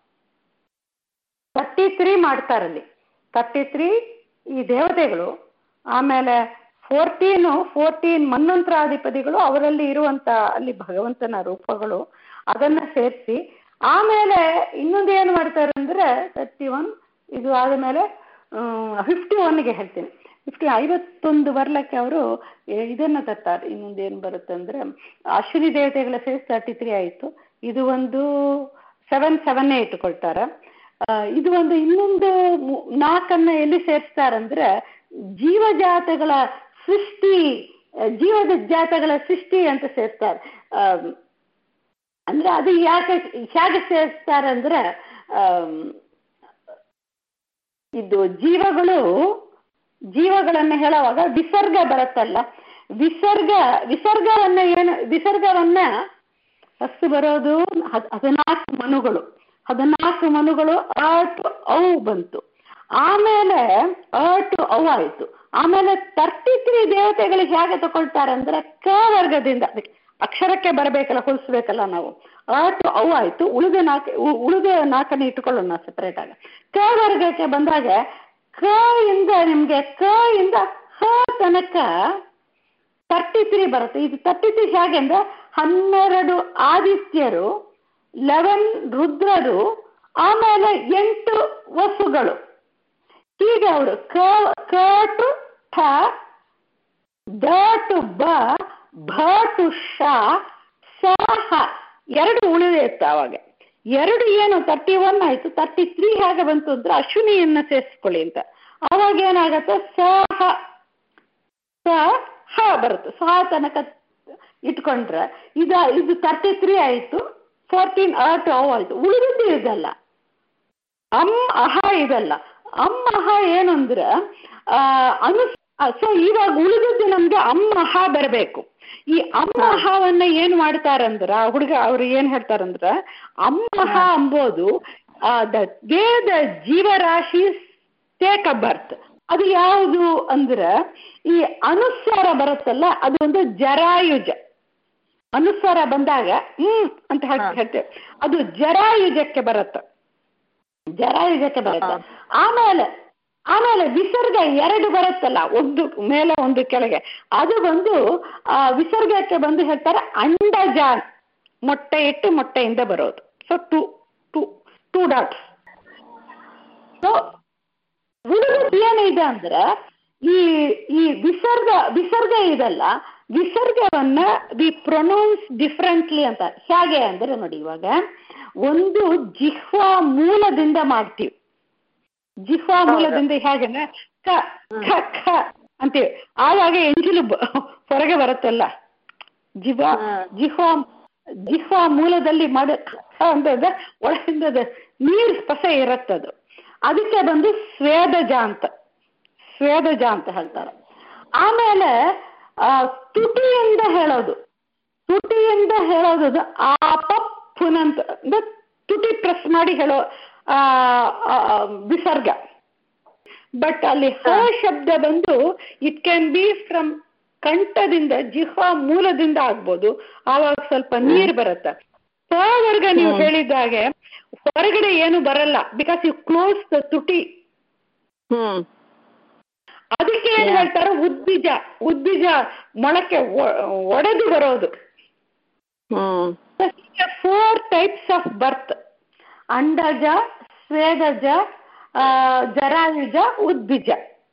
ತರ್ಟಿ ತ್ರೀ ಮಾಡ್ತಾರಲ್ಲಿ ತರ್ಟಿ ತ್ರೀ ಈ ದೇವತೆಗಳು ಆಮೇಲೆ ಫೋರ್ಟೀನು ಫೋರ್ಟೀನ್ ಮನ್ವಂತರಾಧಿಪತಿಗಳು ಅವರಲ್ಲಿ ಇರುವಂತ ಅಲ್ಲಿ ಭಗವಂತನ ರೂಪಗಳು ಅದನ್ನ ಸೇರಿಸಿ ಆಮೇಲೆ ಇನ್ನೊಂದು ಏನು ಮಾಡ್ತಾರೆ ಅಂದ್ರೆ ತರ್ಟಿ ಒನ್ ಇದು ಆದಮೇಲೆ ಫಿಫ್ಟಿ ಒನ್ಗೆ ಹೇಳ್ತೀನಿ ಫಿಫ್ಟಿ ಐವತ್ತೊಂದು ಬರ್ಲಕ್ಕೆ ಅವರು ಇದನ್ನ ತರ್ತಾರೆ ಇನ್ನೊಂದು ಏನು ಬರುತ್ತೆ ಅಂದ್ರೆ ಅಶ್ವಿನಿ ದೇವತೆಗಳ ಸೇರಿಸಿ ತರ್ಟಿ ತ್ರೀ ಆಯಿತು ಇದು ಒಂದು ಸೆವೆನ್ ಸೆವೆನ್ನೇ ಇಟ್ಟುಕೊಳ್ತಾರೆ ಇದು ಒಂದು ಇನ್ನೊಂದು ನಾಲ್ಕನ್ನ ಎಲ್ಲಿ ಸೇರಿಸ್ತಾರಂದ್ರೆ ಜೀವಜಾತಗಳ ಸೃಷ್ಟಿ ಜೀವದ ಜಾತಗಳ ಸೃಷ್ಟಿ ಅಂತ ಸೇರಿಸ್ತಾರೆ ಅಂದ್ರೆ ಅದು ಯಾಕೆ ಹೇಗೆ ಸೇರಿಸ್ತಾರೆ ಅಂದ್ರೆ ಇದು ಜೀವಗಳು ಜೀವಗಳನ್ನು ಹೇಳುವಾಗ ವಿಸರ್ಗ ಬರುತ್ತಲ್ಲ ವಿಸರ್ಗ ವಿಸರ್ಗವನ್ನ ಏನು ವಿಸರ್ಗವನ್ನ ಫಸ್ಟ್ ಬರೋದು ಹದಿನಾಲ್ಕು ಮನುಗಳು ಹದಿನಾಲ್ಕು ಮನುಗಳು ಅಟ್ ಔ ಬಂತು ಆಮೇಲೆ ಅಟ್ ಔ ಆಯಿತು ಆಮೇಲೆ ತರ್ಟಿ ತ್ರೀ ದೇವತೆಗಳಿಗೆ ಹೇಗೆ ತಗೊಳ್ತಾರೆ ಅಂದ್ರೆ ಕ ವರ್ಗದಿಂದ ಅಕ್ಷರಕ್ಕೆ ಬರಬೇಕಲ್ಲ ಹೊಲಿಸ್ಬೇಕಲ್ಲ ನಾವು ಅಟ್ ಔ ಆಯಿತು ಉಳಿದ ನಾಲ್ಕು ಉಳಿದ ನಾಲ್ಕನ್ನು ಇಟ್ಕೊಳ್ಳೋಣ ಸೆಪರೇಟ್ ಆಗಿ ಕ ವರ್ಗಕ್ಕೆ ಬಂದಾಗ ಕ ಇಂದ ನಿಮ್ಗೆ ಕ ಇಂದ ಹ ತನಕ ತರ್ಟಿ ತ್ರೀ ಬರುತ್ತೆ ಇದು ತರ್ಟಿ ತ್ರೀ ಹೇಗೆ ಅಂದ್ರೆ ಹನ್ನೆರಡು ಆದಿತ್ಯರು ಲೆವೆನ್ ರುದ್ರರು ಆಮೇಲೆ ಎಂಟು ವಸುಗಳು ಹೀಗೆ ಅವರು ಕ ಕ ಟು ಠ ದ ಟು ಬ ಭ ಟು ಶ ಸ ಹ ಎರಡು ಉಳಿದಿತ್ತು ಅವಾಗ ಎರಡು ಏನು ತರ್ಟಿ ಒನ್ ಆಯಿತು ತರ್ಟಿ ತ್ರೀ ಹೇಗೆ ಬಂತು ಅಂದ್ರೆ ಅಶ್ವಿನಿಯನ್ನ ಸೇರಿಸ್ಕೊಳ್ಳಿ ಅಂತ ಅವಾಗ ಏನಾಗತ್ತೆ ಸ ಹ ಸ ಹ ಬರುತ್ತೆ ಸ ತನಕ ಇಟ್ಕೊಂಡ್ರೆ ಇದ ಇದು ತರ್ಟಿ ತ್ರೀ ಆಯಿತು ಫೋರ್ಟೀನ್ ಅಟ್ ಅವ್ ಆಯಿತು ಉಳಿದಿದ್ದು ಇದಲ್ಲ ಅಮ್ ಅಹ ಇದಲ್ಲ ಅಮ್ ಅಹ ಏನು ಅಂದ್ರೆ ಅನು ಸೊ ಇವಾಗ ಉಳಿದದ್ದು ನಮ್ಗೆ ಅಮ್ ಅಹ ಬರಬೇಕು ಈ ಅಮ್ಮ ಅಹವನ್ನ ಏನ್ ಮಾಡ್ತಾರಂದ್ರ ಹುಡುಗ ಅವ್ರು ಏನ್ ಹೇಳ್ತಾರಂದ್ರ ಅಮ್ಮ ಅಹ ಅಂಬೋದು ದ ವೇದ ಜೀವರಾಶಿ ಟೇಕ್ ಅ ಬರ್ತ್ ಅದು ಯಾವುದು ಅಂದ್ರೆ ಈ ಅನುಸ್ವಾರ ಬರುತ್ತಲ್ಲ ಅದು ಒಂದು ಜರಾಯುಜ ಅನುಸ್ವಾರ ಬಂದಾಗ ಹ್ಮ್ ಅಂತ ಹೇಳ್ತೇವೆ ಅದು ಜರಾಯುಜಕ್ಕೆ ಬರುತ್ತೆ ಜರಾಯುಜಕ್ಕೆ ಬರುತ್ತೆ ಆಮೇಲೆ ಆಮೇಲೆ ವಿಸರ್ಗ ಎರಡು ಬರುತ್ತಲ್ಲ ಒಂದು ಮೇಲೆ ಒಂದು ಕೆಳಗೆ ಅದು ಬಂದು ಆ ವಿಸರ್ಗಕ್ಕೆ ಬಂದು ಹೇಳ್ತಾರೆ ಅಂಡಜ ಮೊಟ್ಟೆ ಇಟ್ಟು ಮೊಟ್ಟೆಯಿಂದ ಬರೋದು so two two two dots so ಉಳಿದ ಏನಿದೆ ಅಂದ್ರೆ ಈ ಈ ವಿಸರ್ಗ ವಿಸರ್ಗ ಇದಲ್ಲ ವಿಸರ್ಗವನ್ನ ವಿ ಪ್ರೊನೌನ್ಸ್ ಡಿಫ್ರೆಂಟ್ಲಿ ಅಂತ ಹೇಗೆ ಅಂದ್ರೆ ನೋಡಿ ಇವಾಗ ಒಂದು ಜಿಹ್ವಾ ಮೂಲದಿಂದ ಮಾಡ್ತೀವಿ ಜಿಹ್ವಾ ಮೂಲದಿಂದ ಹೇಗೆ ಕ ಖ ಖ ಅಂತೀವಿ ಆವಾಗ ಎಂಜಿಲು ಹೊರಗೆ ಬರುತ್ತಲ್ಲ ಜಿಹ್ವಾ ಜಿಹ್ವಾ ಜಿಹ್ವಾ ಮೂಲದಲ್ಲಿ ಮಾಡ ಅಂತಂದ್ರೆ ಒಳಗಿಂದ ನೀರು ಸ್ಪಸ ಇರುತ್ತದು ಅದಕ್ಕೆ ಬಂದು ಸ್ವೇದಜ ಅಂತ ಸ್ವೇದಜ ಅಂತ ಹೇಳ್ತಾರೆ ಆಮೇಲೆ ತುಟಿಯಿಂದ ಹೇಳೋದು ತುಟಿಯಿಂದ ಹೇಳೋದು ಆಪ ಪುನಂತ ಅಂದ್ರೆ ತುಟಿ ಪ್ರೆಸ್ ಮಾಡಿ ಹೇಳೋ ವಿಸರ್ಗ ಬಟ್ ಅಲ್ಲಿ ಹ ಶಬ್ದ ಬಂದು ಇಟ್ ಕ್ಯಾನ್ ಬಿ ಫ್ರಮ್ ಕಂಠದಿಂದ ಜಿಹ್ವಾ ಮೂಲದಿಂದ ಆಗ್ಬೋದು ಆವಾಗ ಸ್ವಲ್ಪ ನೀರು ಬರುತ್ತೆ ವರ್ಗ ನೀವು ಹೇಳಿದಾಗೆ ಹೊರಗಡೆ ಏನು ಬರಲ್ಲ ಬಿಕಾಸ್ ಯು ಕ್ಲೋಸ್ ದ ತುಟಿ ಅದಕ್ಕೆ ಏನ್ ಹೇಳ್ತಾರೆ ಉದ್ಬೀಜ ಉದ್ಬೀಜ ಮೊಳಕೆ ಒಡೆದು ಬರೋದು ಫೋರ್ ಟೈಪ್ಸ್ ಆಫ್ ಬರ್ತ್ ಅಂಡಜ ಸ್ವೇದಜ ಜರಾಯುಜ ಉದ್ಬೀಜ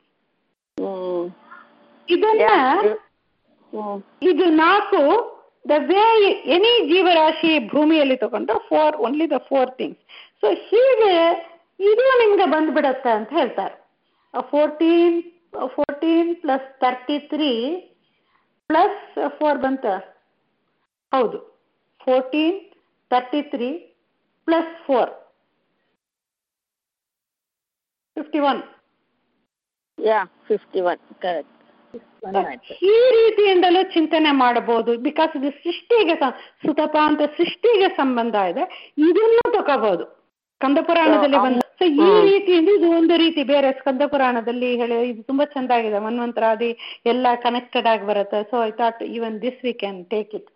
ಇದನ್ನ ಇದು ನಾಲ್ಕು ದ ವೇ ಎನಿ ಜೀವರಾಶಿ ಭೂಮಿಯಲ್ಲಿ ತಗೊಂಡು four only the four things so ಹೀಗೆ ಇದು ನಿಮ್ಗೆ ಬಂದ್ಬಿಡತ್ತೆ ಅಂತ ಹೇಳ್ತಾರೆ fourteen fourteen plus thirty three plus four ಬಂತ ಹೌದು fourteen thirty three plus four fifty one
yeah fifty one correct explain ಆಯ್ತು
ಈ ರೀತಿಯಿಂದಲೂ ಚಿಂತನೆ ಮಾಡಬಹುದು ಬಿಕಾಸ್ ಇದು ಸೃಷ್ಟಿಗೆ ಸ- ಸುತಪ ಅಂತ ಸೃಷ್ಟಿಗೆ ಸಂಬಂಧ ಇದೆ ಇದನ್ನು ತಗೋಬಹುದು ಸ್ಕಂದ ಪುರಾಣದಲ್ಲಿ ಬಂದ ಸೊ ಈ
ಹ್ಮ್.
ರೀತಿಯಿಂದ ಇದು ಒಂದು ರೀತಿ ಬೇರೆ ಸ್ಕಂದ ಪುರಾಣದಲ್ಲಿ ಹೇಳಿ ಇದು ತುಂಬಾ ಚೆಂದಾಗಿದೆ ಮನ್ವಂತರಾದಿ ಎಲ್ಲ ಕನೆಕ್ಟೆಡ್ ಆಗಿ ಬರುತ್ತೆ so I thought even this we can take it